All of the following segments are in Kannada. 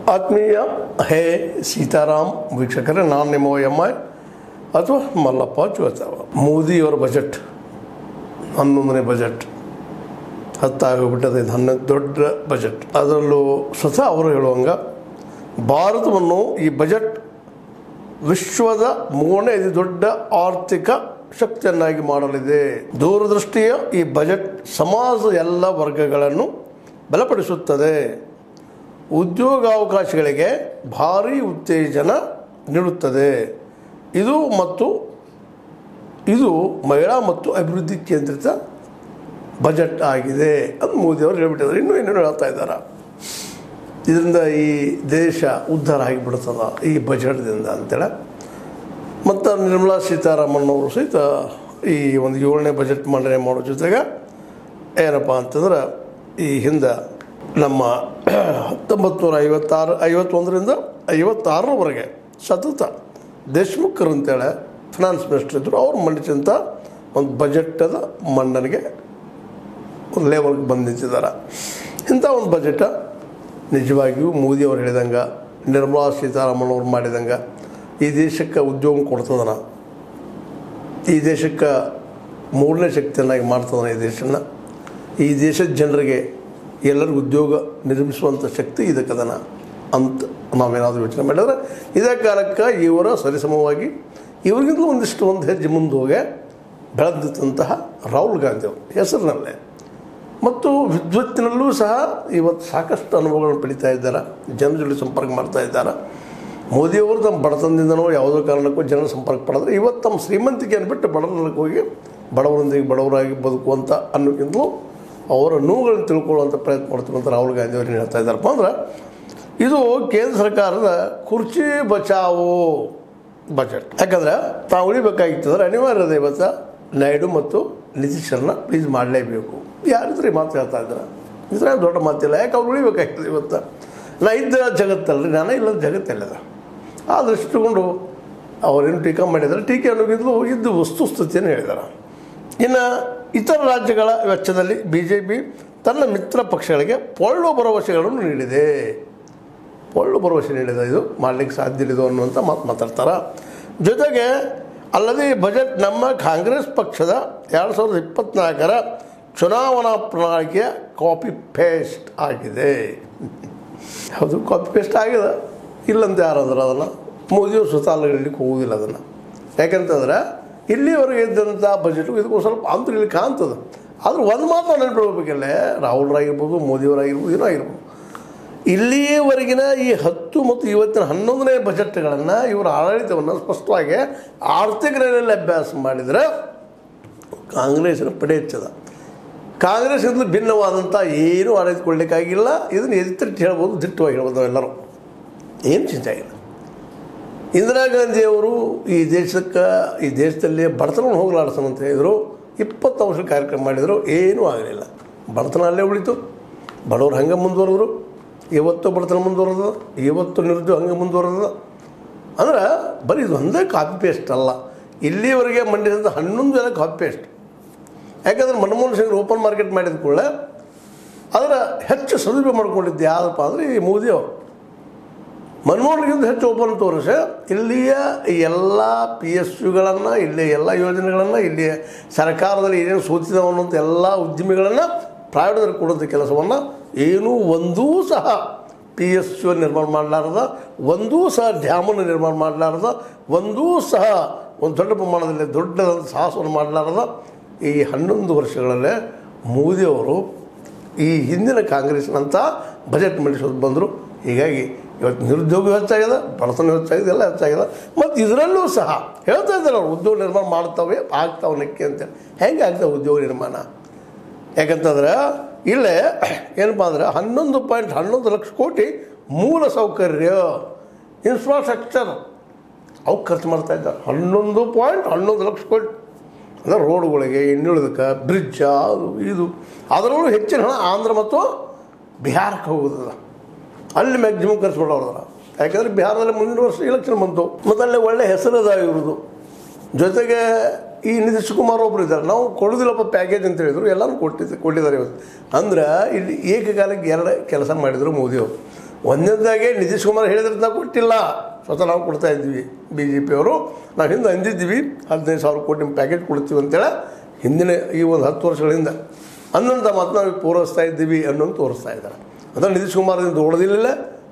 ಆತ್ಮೀಯ ಹೇ ಸೀತಾರಾಮ್ ವೀಕ್ಷಕರೇ ನಾನು ನಿಮ್ಮ ಎಮ್ ಐ ಅಥವಾ ಮಲ್ಲಪ್ಪ ಚೋಚಾವ ಮೋದಿಯವರ ಬಜೆಟ್ ಹನ್ನೊಂದನೇ ಬಜೆಟ್ ಹತ್ತಾಗೋಗ್ಬಿಟ್ಟದೆ ಇದು ಹನ್ನೊಂದು ದೊಡ್ಡ ಬಜೆಟ್ ಅದರಲ್ಲೂ ಸ್ವತಃ ಅವರು ಹೇಳುವಂಗ ಭಾರತವನ್ನು ಈ ಬಜೆಟ್ ವಿಶ್ವದ ಮೂರನೇ ಅತಿ ದೊಡ್ಡ ಆರ್ಥಿಕ ಶಕ್ತಿಯನ್ನಾಗಿ ಮಾಡಲಿದೆ ದೂರದೃಷ್ಟಿಯ ಈ ಬಜೆಟ್ ಸಮಾಜದ ಎಲ್ಲ ವರ್ಗಗಳನ್ನು ಬಲಪಡಿಸುತ್ತದೆ ಉದ್ಯೋಗಾವಕಾಶಗಳಿಗೆ ಭಾರಿ ಉತ್ತೇಜನ ನೀಡುತ್ತದೆ ಇದು ಮತ್ತು ಇದು ಮಹಿಳಾ ಮತ್ತು ಅಭಿವೃದ್ಧಿ ಕೇಂದ್ರಿತ ಬಜೆಟ್ ಆಗಿದೆ ಅಂತ ಮೋದಿಯವರು ಹೇಳ್ಬಿಟ್ಟಿದ್ದಾರೆ ಇನ್ನೂ ಏನೇನು ಹೇಳ್ತಾ ಇದ್ದಾರೆ ಇದರಿಂದ ಈ ದೇಶ ಉದ್ಧಾರ ಆಗಿಬಿಡ್ತದ ಈ ಬಜೆಟ್ದಿಂದ ಅಂತೇಳಿ ಮತ್ತು ನಿರ್ಮಲಾ ಸೀತಾರಾಮನ್ ಅವರು ಸಹಿತ ಈ ಒಂದು ಏಳನೇ ಬಜೆಟ್ ಮಂಡನೆ ಮಾಡೋ ಜೊತೆಗೆ ಏನಪ್ಪ ಅಂತಂದ್ರೆ ಈ ಹಿಂದೆ ನಮ್ಮ ಹತ್ತೊಂಬತ್ತು ನೂರ ಐವತ್ತಾರು ಐವತ್ತೊಂದರಿಂದ ಐವತ್ತಾರರವರೆಗೆ ಸತತ ದೇಶ್ಮುಖರು ಅಂತೇಳಿ ಫಿನಾನ್ಸ್ ಮಿನಿಸ್ಟರ್ ಇದ್ದರು ಅವ್ರು ಮಂಡಿಸಿದಂಥ ಒಂದು ಬಜೆಟದ ಮಂಡನೆಗೆ ಒಂದು ಲೆವೆಲ್ಗೆ ಬಂದು ನಿಂತಿದ್ದಾರೆ ಇಂಥ ಒಂದು ಬಜೆಟ ನಿಜವಾಗಿಯೂ ಮೋದಿ ಅವರು ಹೇಳಿದಂಗೆ ನಿರ್ಮಲಾ ಸೀತಾರಾಮನ್ ಅವ್ರು ಮಾಡಿದಂಗೆ ಈ ದೇಶಕ್ಕೆ ಉದ್ಯೋಗ ಕೊಡ್ತದನ ಈ ದೇಶಕ್ಕೆ ಮೂರನೇ ಶಕ್ತಿಯನ್ನಾಗಿ ಮಾಡ್ತದನ ಈ ದೇಶನ ಈ ದೇಶದ ಜನರಿಗೆ ಎಲ್ಲರಿಗೂ ಉದ್ಯೋಗ ನಿರ್ಮಿಸುವಂಥ ಶಕ್ತಿ ಇದಕ್ಕದನ ಅಂತ ನಾವೇನಾದರೂ ಯೋಚನೆ ಮಾಡಿದ್ರೆ ಇದೇ ಕಾಲಕ್ಕೆ ಇವರ ಸರಿಸಮವಾಗಿ ಇವ್ರಿಗಿಂತಲೂ ಒಂದಿಷ್ಟು ಒಂದು ಹೆಜ್ಜೆ ಮುಂದೆ ಹೋಗಿ ಬೆಳೆದಂತಹ ರಾಹುಲ್ ಗಾಂಧಿ ಅವರು ಹೆಸರಿನಲ್ಲೇ ಮತ್ತು ವಿದ್ವತ್ತಿನಲ್ಲೂ ಸಹ ಇವತ್ತು ಸಾಕಷ್ಟು ಅನುಭವಗಳನ್ನು ಪಡಿತಾ ಇದ್ದಾರೆ ಜನರ ಜೊತೆ ಸಂಪರ್ಕ ಮಾಡ್ತಾ ಇದ್ದಾರೆ ಮೋದಿಯವರು ತಮ್ಮ ಬಡತನದಿಂದನೋ ಯಾವುದೋ ಕಾರಣಕ್ಕೂ ಜನರ ಸಂಪರ್ಕ ಪಡೆದ್ರೆ ಇವತ್ತು ತಮ್ಮ ಶ್ರೀಮಂತಿಕೆಯನ್ನು ಬಿಟ್ಟು ಬಡವರಿಗೆ ಹೋಗಿ ಬಡವರೊಂದಿಗೆ ಬಡವರಾಗಿ ಬದುಕುವಂಥ ಅನ್ನೋಕ್ಕಿಂತಲೂ ಅವರ ನೋವುಗಳನ್ನು ತಿಳ್ಕೊಳ್ಳುವಂಥ ಪ್ರಯತ್ನ ಮಾಡ್ತೀನಿ ಅಂತ ರಾಹುಲ್ ಗಾಂಧಿ ಅವರು ಏನು ಹೇಳ್ತಾ ಇದ್ದಾರಪ್ಪ ಅಂದ್ರೆ ಇದು ಕೇಂದ್ರ ಸರ್ಕಾರದ ಕುರ್ಚಿ ಬಚಾವೋ ಬಜೆಟ್ ಯಾಕಂದ್ರೆ ತಾವು ಉಳಿಬೇಕಾಗಿತ್ತಂದ್ರೆ ಅನಿವಾರ್ಯದ ಇವತ್ತು ನಾಯ್ಡು ಮತ್ತು ನಿತೀಶರನ್ನ ಪ್ಲೀಸ್ ಮಾಡಲೇಬೇಕು ಯಾರಿದ್ರೆ ಈ ಮಾತು ಹೇಳ್ತಾ ಇದ್ದಾರೆ ಇದ್ರೆ ದೊಡ್ಡ ಮಾತಿಲ್ಲ ಯಾಕೆ ಅವ್ರು ಉಳಿಬೇಕಾಗ್ತದೆ ಇವತ್ತು ನಾ ಇದ್ದ ಜಗತ್ತಲ್ರಿ ನಾನು ಇಲ್ಲದ ಜಗತ್ತಲ್ಲದ ಆ ದೃಷ್ಟಿ ತಗೊಂಡು ಅವರೇನು ಟೀಕಾ ಮಾಡಿದ್ದಾರೆ ಟೀಕೆ ಅನ್ನೋಗಿದ್ಲು ಇದ್ದು ವಸ್ತುಸ್ಥಿತಿಯನ್ನು ಹೇಳಿದ್ದಾರೆ ಇನ್ನು ಇತರ ರಾಜ್ಯಗಳ ವೆಚ್ಚದಲ್ಲಿ ಬಿ ಜೆ ಪಿ ತನ್ನ ಮಿತ್ರ ಪಕ್ಷಗಳಿಗೆ ಪೊಳ್ಳು ಭರವಸೆಗಳನ್ನು ನೀಡಿದೆ ಒಳ್ಳೆ ಭರವಸೆ ನೀಡಿದೆ ಇದು ಮಾಡಲಿಕ್ಕೆ ಸಾಧ್ಯ ಇಲ್ಲ ಅನ್ನುವಂಥ ಮಾತು ಮಾತಾಡ್ತಾರೆ ಜೊತೆಗೆ ಅಲ್ಲದೆ ಈ ಬಜೆಟ್ ನಮ್ಮ ಕಾಂಗ್ರೆಸ್ ಪಕ್ಷದ ಎರಡು ಸಾವಿರದ ಇಪ್ಪತ್ತ್ನಾಲ್ಕರ ಚುನಾವಣಾ ಪ್ರಣಾಳಿಕೆಯ ಕಾಪಿ ಪೇಸ್ಟ್ ಆಗಿದೆ ಹೌದು ಕಾಪಿ ಪೇಸ್ಟ್ ಆಗಿದೆ ಇಲ್ಲಂತ ಯಾರಾದ್ರೆ ಅದನ್ನು ಮೋದಿಯವರು ಸ್ವತಃ ಅಲ್ಲಿಗೆ ಹೋಗೋದಿಲ್ಲ ಅದನ್ನು ಯಾಕಂತಂದ್ರೆ ಇಲ್ಲಿವರೆಗೆ ಇದ್ದಂಥ ಬಜೆಟು ಇದಕ್ಕೂ ಸ್ವಲ್ಪ ಅಂತೂ ಇಲ್ಲಿ ಕಾಣ್ತದೆ ಆದ್ರೆ ಒಂದು ಮಾತು ನೆನಪಿಡ್ಬೇಕಲ್ಲೇ ರಾಹುಲ್ರಾಗಿರ್ಬೋದು ಮೋದಿಯವರಾಗಿರ್ಬೋದು ಏನೋ ಆಗಿರ್ಬೋದು ಇಲ್ಲಿಯವರೆಗಿನ ಈ ಹತ್ತು ಮತ್ತು ಇವತ್ತಿನ ಹನ್ನೊಂದನೇ ಬಜೆಟ್ಗಳನ್ನು ಇವರ ಆಡಳಿತವನ್ನು ಸ್ಪಷ್ಟವಾಗಿ ಆರ್ಥಿಕ ನೆಲೆಯಲ್ಲಿ ಅಭ್ಯಾಸ ಮಾಡಿದರೆ ಕಾಂಗ್ರೆಸ್ಸಿನ ಪಡೆ ಹೆಚ್ಚದ ಕಾಂಗ್ರೆಸ್ಸಿಂದ ಭಿನ್ನವಾದಂಥ ಏನೂ ಆಡಳಿತ ಕೊಡಲಿಕ್ಕಾಗಿಲ್ಲ ಇದನ್ನು ಎದಿತ್ತಿಟ್ಟು ಹೇಳ್ಬೋದು ದಿಟ್ಟವಾಗಿ ಹೇಳ್ಬೋದು ನಾವೆಲ್ಲರೂ ಏನು ಚಿಂತೆ ಆಗಿಲ್ಲ ಇಂದಿರಾ ಗಾಂಧಿಯವರು ಈ ದೇಶಕ್ಕೆ ಈ ದೇಶದಲ್ಲಿ ಬಡತನವನ್ನು ಹೋಗಲಾಡಿಸೋಣ ಅಂತ ಹೇಳಿದರು ಇಪ್ಪತ್ತು ವರ್ಷ ಕಾರ್ಯಕ್ರಮ ಮಾಡಿದರು ಏನೂ ಆಗಲಿಲ್ಲ ಬಡತನ ಅಲ್ಲೇ ಉಳಿತು ಬಡವರು ಹಂಗೆ ಮುಂದುವರೆದ್ರು ಇವತ್ತು ಬಡತನ ಮುಂದುವರೆದ ಇವತ್ತು ನಿರುದ್ಯೋಗ ಹಂಗೆ ಮುಂದುವರೆದ ಅಂದ್ರೆ ಬರೀ ಇದು ಒಂದೇ ಕಾಪಿ ಪೇಸ್ಟ್ ಅಲ್ಲ ಇಲ್ಲಿವರೆಗೆ ಮಂಡಿಸಿದ ಹನ್ನೊಂದು ಜನ ಕಾಪಿ ಪೇಸ್ಟ್ ಯಾಕಂದ್ರೆ ಮನಮೋಹನ್ ಸಿಂಗ್ ಓಪನ್ ಮಾರ್ಕೆಟ್ ಮಾಡಿದ ಕೂಡಲೇ ಅದರ ಹೆಚ್ಚು ಸದುಪಯೋಗ ಮಾಡ್ಕೊಂಡಿದ್ದು ಯಾವುದಪ್ಪ ಅಂದರೆ ಈ ಮೋದಿಯವರು ಮನಮೋಹನ್ಗಿಂತ ಹೆಚ್ಚು ಓಪನ್ ತೋರಿಸಿ ಇಲ್ಲಿಯ ಎಲ್ಲ ಪಿ ಎಸ್ ಯುಗಳನ್ನು ಇಲ್ಲಿಯ ಎಲ್ಲ ಯೋಜನೆಗಳನ್ನು ಇಲ್ಲಿಯ ಸರ್ಕಾರದಲ್ಲಿ ಏನೇನು ಸೂಚಿಸಿದವು ಅನ್ನೋಂಥ ಎಲ್ಲ ಉದ್ಯಮಿಗಳನ್ನು ಪ್ರೈವೇಟ್ದಲ್ಲಿ ಕೊಡೋಂಥ ಕೆಲಸವನ್ನು ಏನೂ ಒಂದೂ ಸಹ ಪಿ ಎಸ್ ಯು ನಿರ್ಮಾಣ ಮಾಡಲಾರ್ದ ಒಂದೂ ಸಹ ಡ್ಯಾಮನ್ನು ನಿರ್ಮಾಣ ಮಾಡಲಾರ್ದ ಒಂದೂ ಸಹ ಒಂದು ದೊಡ್ಡ ಪ್ರಮಾಣದಲ್ಲಿ ದೊಡ್ಡದಾದ ಸಾಹಸವನ್ನು ಮಾಡಲಾರ್ದ ಈ ಹನ್ನೊಂದು ವರ್ಷಗಳಲ್ಲೇ ಮೋದಿಯವರು ಈ ಹಿಂದಿನ ಕಾಂಗ್ರೆಸ್ನಂಥ ಬಜೆಟ್ ಮಂಡಿಸೋದು ಬಂದರು ಹೀಗಾಗಿ ಇವತ್ತು ನಿರುದ್ಯೋಗ ಹೆಚ್ಚಾಗಿದೆ ಬಡತನ ಹೆಚ್ಚಾಗಿದೆ ಎಲ್ಲ ಹೆಚ್ಚಾಗಿದೆ ಮತ್ತು ಇದರಲ್ಲೂ ಸಹ ಹೇಳ್ತಾ ಇದ್ದಾರೆ ಅವ್ರು ಉದ್ಯೋಗ ನಿರ್ಮಾಣ ಮಾಡ್ತಾವೆ ಆಗ್ತಾವೆ ನೆಕ್ಕೆ ಅಂತೇಳಿ ಹೆಂಗೆ ಆಗ್ತಾವೆ ಉದ್ಯೋಗ ನಿರ್ಮಾಣ ಯಾಕಂತಂದ್ರೆ ಇಲ್ಲೇ ಏನಪ್ಪ ಅಂದ್ರೆ ಹನ್ನೊಂದು ಪಾಯಿಂಟ್ ಹನ್ನೊಂದು ಲಕ್ಷ ಕೋಟಿ ಮೂಲ ಸೌಕರ್ಯ ಇನ್ಫ್ರಾಸ್ಟ್ರಕ್ಚರ್ ಅವು ಖರ್ಚು ಮಾಡ್ತಾ ಇದ್ದಾರೆ ಹನ್ನೊಂದು ಪಾಯಿಂಟ್ ಹನ್ನೊಂದು ಲಕ್ಷ ಕೋಟಿ ಅಂದರೆ ರೋಡ್ಗಳಿಗೆ ಇನ್ನುಳಿದಕ್ಕೆ ಬ್ರಿಡ್ಜ ಅದು ಇದು ಅದರಲ್ಲೂ ಹೆಚ್ಚಿನ ಹಣ ಆಂಧ್ರ ಮತ್ತು ಬಿಹಾರಕ್ಕೆ ಹೋಗೋದದ ಅಲ್ಲಿ ಮ್ಯಾಕ್ಸಿಮಮ್ ಖರ್ಚು ಮಾಡೋದ್ರ ಯಾಕಂದರೆ ಬಿಹಾರದಲ್ಲಿ ಮುಂದಿನ ವರ್ಷ ಎಲೆಕ್ಷನ್ ಬಂತು ಮತ್ತು ಅಲ್ಲಿ ಒಳ್ಳೆ ಹೆಸರದ ಇವ್ರದ್ದು ಜೊತೆಗೆ ಈ ನಿತೀಶ್ ಕುಮಾರ್ ಒಬ್ರು ಇದ್ದಾರೆ ನಾವು ಕೊಡೋದಿಲ್ಲಪ್ಪ ಪ್ಯಾಕೇಜ್ ಅಂತ ಹೇಳಿದ್ರು ಎಲ್ಲರೂ ಕೊಟ್ಟಿದ್ದು ಕೊಟ್ಟಿದ್ದಾರೆ ಇವತ್ತು ಅಂದ್ರೆ ಇಲ್ಲಿ ಏಕಕಾಲಕ್ಕೆ ಎರಡು ಕೆಲಸ ಮಾಡಿದರು ಮೋದಿಯವರು ಒಂದನೇದಾಗೆ ನಿತೀಶ್ ಕುಮಾರ್ ಹೇಳಿದ್ರೆ ನಾವು ಕೊಟ್ಟಿಲ್ಲ ಸ್ವತಃ ನಾವು ಕೊಡ್ತಾ ಇದ್ವಿ ಬಿ ಜೆ ಪಿಯವರು ನಾವು ಹಿಂದೆ ಅಂದಿದ್ದೀವಿ ಹದಿನೈದು ಸಾವಿರ ಕೋಟಿ ಪ್ಯಾಕೇಜ್ ಕೊಡ್ತೀವಿ ಅಂತೇಳಿ ಹಿಂದಿನ ಈ ಒಂದು ಹತ್ತು ವರ್ಷಗಳಿಂದ ಅನ್ನೋಂಥ ಮಾತು ನಾವು ಪೂರೈಸ್ತಾ ಇದ್ದೀವಿ ಅನ್ನೋದು ತೋರಿಸ್ತಾ ಇದ್ದಾರೆ ಅಂದರೆ ನಿತೀಶ್ ಕುಮಾರ್ ದೊಡ್ಡದಿಲ್ಲ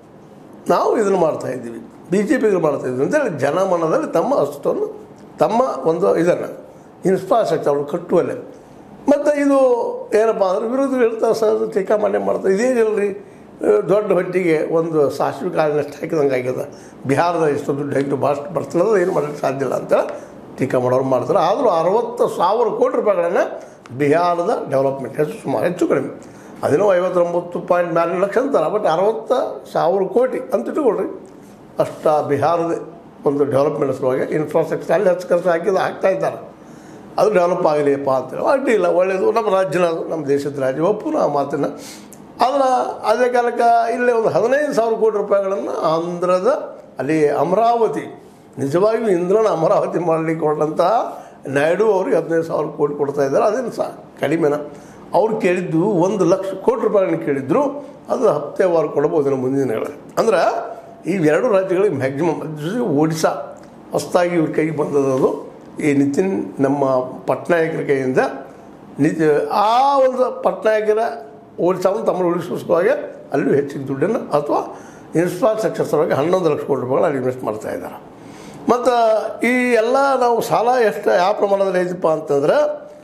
ನಾವು ಇದನ್ನು ಮಾಡ್ತಾ ಇದ್ದೀವಿ ಬಿ ಜೆ ಪಿಗೆ ಮಾಡ್ತಾ ಇದ್ದೀವಿ ಅಂತೇಳಿ ಜನಮನದಲ್ಲಿ ತಮ್ಮ ಅಷ್ಟನ್ನು ತಮ್ಮ ಒಂದು ಇದನ್ನು ಇನ್ಫ್ರಾಸ್ಟ್ರಕ್ಚರ್ ಅವರು ಕಟ್ಟುವಲ್ಲೇ ಮತ್ತು ಇದು ಏನಪ್ಪ ಅಂದ್ರೆ ವಿರೋಧಿಗಳು ಹೇಳ್ತಾರೆ ಸರ್ ಟೀಕಾ ಮಾನ್ಯ ಮಾಡ್ತಾರೆ ಇದೇನಿಲ್ಲರಿ ದೊಡ್ಡ ಹೊಟ್ಟಿಗೆ ಒಂದು ಸಾಸಿವೆ ಕಾಳಿನಷ್ಟು ಹಾಕಿದಂಗೆ ಆಗ್ಯದ ಬಿಹಾರದ ಎಷ್ಟು ದುಡ್ಡು ಹಾಕಿದ್ರು ಭಾಳಷ್ಟು ಬರ್ತದೆ ಏನು ಮಾಡೋಕ್ಕೆ ಸಾಧ್ಯ ಇಲ್ಲ ಅಂತ ಟೀಕಾ ಮಾಡೋರು ಮಾಡ್ತಾರೆ ಆದರೂ ಅರವತ್ತು ಸಾವಿರ ಕೋಟಿ ರೂಪಾಯಿಗಳನ್ನು ಬಿಹಾರದ ಡೆವಲಪ್ಮೆಂಟ್ ಹೆಚ್ಚು ಸುಮಾರು ಹೆಚ್ಚು ಕಡಿಮೆ ಅದೇನೋ ಐವತ್ತೊಂಬತ್ತು ಪಾಯಿಂಟ್ ನಾಲ್ಕು ಲಕ್ಷ ಅಂತಾರೆ ಬಟ್ ಅರವತ್ತು ಸಾವಿರ ಕೋಟಿ ಅಂತ ಇಟ್ಕೊಳ್ರಿ ಅಷ್ಟ ಬಿಹಾರದ ಒಂದು ಡೆವಲಪ್ಮೆಂಟ್ ಸಲುವಾಗಿ ಇನ್ಫ್ರಾಸ್ಟ್ರಕ್ಚರ್ ಅಲ್ಲಿ ಹೆಚ್ಚು ಖರ್ಚು ಹಾಕಿದ ಹಾಕ್ತಾ ಇದ್ದಾರೆ ಅದು ಡೆವಲಪ್ ಆಗಲಿಯಪ್ಪ ಅಂತೇಳಿ ಅಡ್ಡಿ ಇಲ್ಲ ಒಳ್ಳೆಯದು ನಮ್ಮ ರಾಜ್ಯನ ಅದು ನಮ್ಮ ದೇಶದ ರಾಜ್ಯ ಒಪ್ಪು ಆ ಮಾತನ್ನು ಆದರೆ ಅದೇ ಕಾಲಕ್ಕೆ ಇಲ್ಲೇ ಒಂದು ಹದಿನೈದು ಸಾವಿರ ಕೋಟಿ ರೂಪಾಯಿಗಳನ್ನು ಆಂಧ್ರದ ಅಲ್ಲಿ ಅಮರಾವತಿ ನಿಜವಾಗಿಯೂ ಇಂದ್ರನ ಅಮರಾವತಿ ಮಾಡಲಿಕ್ಕೆ ಹೊರಟಂತಹ ನಾಯ್ಡು ಅವ್ರಿಗೆ ಹದಿನೈದು ಸಾವಿರ ಕೋಟಿ ಕೊಡ್ತಾ ಇದ್ದಾರೆ ಅದೇನು ಸಹ ಕಡಿಮೆನ ಅವ್ರು ಕೇಳಿದ್ದು ಒಂದು ಲಕ್ಷ ಕೋಟಿ ರೂಪಾಯಿಗಳನ್ನು ಕೇಳಿದ್ರು ಅದು ಹಪ್ತೆವಾರ ಕೊಡ್ಬೋದು ಮುಂದಿನ ದಿನಗಳಲ್ಲಿ ಅಂದ್ರೆ ಈ ಎರಡು ರಾಜ್ಯಗಳಿಗೆ ಮ್ಯಾಕ್ಸಿಮಮ್ ಜೊತೆಗೆ ಒಡಿಶಾ ಹೊಸದಾಗಿ ಇವ್ರ ಕೈಗೆ ಬಂದದ್ದು ಈ ನಿತಿನ್ ನಮ್ಮ ಪಟ್ನಾಯಕರ ಕೈಯಿಂದ ನಿಜ ಆ ಒಂದು ಪಟ್ನಾಯಕರ ಓಡಿಸಾವನ್ನು ತಮ್ಮನ್ನು ಉಳಿಸುವಾಗ ಅಲ್ಲೂ ಹೆಚ್ಚಿನ ದುಡ್ಡನ್ನು ಅಥವಾ ಇನ್ಫ್ರಾಸ್ಟ್ರಕ್ಚರ್ ಸಲುವಾಗಿ ಹನ್ನೊಂದು ಲಕ್ಷ ಕೋಟಿ ರೂಪಾಯಿಗಳು ಅಲ್ಲಿ ಇನ್ವೆಸ್ಟ್ ಮಾಡ್ತಾ ಇದ್ದಾರೆ ಮತ್ತು ಈ ಎಲ್ಲ ನಾವು ಸಾಲ ಎಷ್ಟು ಯಾವ ಪ್ರಮಾಣದಲ್ಲಿ ಐತಪ್ಪ ಅಂತಂದ್ರೆ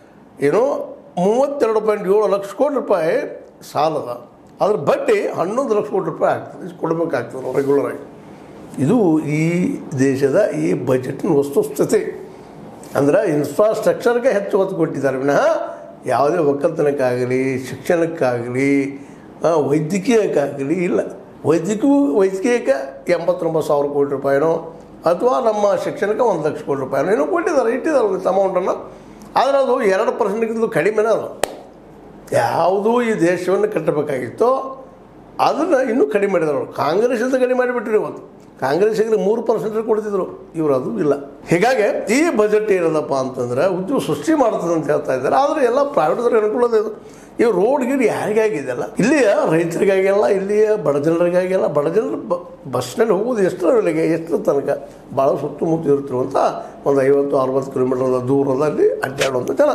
ಏನು ಮೂವತ್ತೆರಡು ಪಾಯಿಂಟ್ ಏಳು ಲಕ್ಷ ಕೋಟಿ ರೂಪಾಯಿ ಸಾಲದ ಅದ್ರ ಬಡ್ಡಿ ಹನ್ನೊಂದು ಲಕ್ಷ ಕೋಟಿ ರೂಪಾಯಿ ಆಗ್ತದೆ ಇದು ಕೊಡಬೇಕಾಗ್ತದೆ ನಾವು ರೆಗ್ಯುಲರ್ ಆಗಿ ಇದು ಈ ದೇಶದ ಈ ಬಜೆಟ್ನ ವಸ್ತುಸ್ಥಿತಿ ಅಂದ್ರೆ ಇನ್ಫ್ರಾಸ್ಟ್ರಕ್ಚರ್ಗೆ ಹೆಚ್ಚು ಒತ್ತು ಕೊಟ್ಟಿದ್ದಾರೆ ವಿನಃ ಯಾವುದೇ ಒಕ್ಕಲ್ತನಕ್ಕಾಗಲಿ ಶಿಕ್ಷಣಕ್ಕಾಗಲಿ ಆ, ವೈದ್ಯಕೀಯಕ್ಕಾಗಲಿ ಇಲ್ಲ ವೈದ್ಯಕೀಯ ವೈದ್ಯಕೀಯಕ್ಕೆ ಎಂಬತ್ತೊಂಬತ್ತು ಸಾವಿರ ಕೋಟಿ ರೂಪಾಯಿನೋ ಅಥವಾ ನಮ್ಮ ಶಿಕ್ಷಣಕ್ಕೆ ಒಂದು ಲಕ್ಷ ಕೋಟಿ ರೂಪಾಯಿನೋ ಏನೋ ಕೊಟ್ಟಿದ್ದಾರೆ ಇಟ್ಟಿದ್ದಾರೆ ಒಂದು ಅಮೌಂಟನ್ನು ಆದರೆ ಅದು ಎರಡು ಪರ್ಸೆಂಟ್ಗಿಂತ ಕಡಿಮೆನೇ ಅದು ಯಾವುದೂ ಈ ದೇಶವನ್ನು ಕಟ್ಟಬೇಕಾಗಿತ್ತೋ ಅದನ್ನು ಇನ್ನೂ ಕಡಿಮೆ ಮಾಡಿದ್ರು ಅವರು ಕಾಂಗ್ರೆಸ್ಸಿಂದ ಕಡಿಮೆ ಮಾಡಿಬಿಟ್ರು ಇವತ್ತು ಕಾಂಗ್ರೆಸ್ಸಿಗೆ ಮೂರು ಪರ್ಸೆಂಟ್ ಕೊಡ್ತಿದ್ರು ಇವರು ಅದು ಇಲ್ಲ ಹೀಗಾಗಿ ಈ ಬಜೆಟ್ ಏನದಪ್ಪ ಅಂತಂದ್ರೆ ಉದ್ಯೋಗ ಸೃಷ್ಟಿ ಮಾಡ್ತದೆ ಅಂತ ಹೇಳ್ತಾ ಇದ್ದಾರೆ ಆದರೆ ಎಲ್ಲ ಪ್ರೈವೇಟ್ದವ್ರಿಗೆ ಅನುಕೂಲದ ಇದು ಇವು ರೋಡ್ ಗಿಡ್ ಯಾರಿಗಾಗಿದೆಯಲ್ಲ ಇಲ್ಲಿಯ ರೈತರಿಗಾಗಿಲ್ಲ ಇಲ್ಲಿಯ ಬಡ ಜನರಿಗಾಗಿಲ್ಲ ಬಡ ಜನರು ಬ ಬಸ್ನಲ್ಲಿ ಹೋಗೋದು ಎಷ್ಟರ ವೇಳೆಗೆ ಎಷ್ಟರ ತನಕ ಭಾಳ ಸುತ್ತಮುತ್ತ ಇರ್ತಿರುವಂಥ ಒಂದು ಐವತ್ತು ಅರವತ್ತು ಕಿಲೋಮೀಟರ್ ದೂರದಲ್ಲಿ ಅಡ್ಡಾಡುವಂಥ ಜನ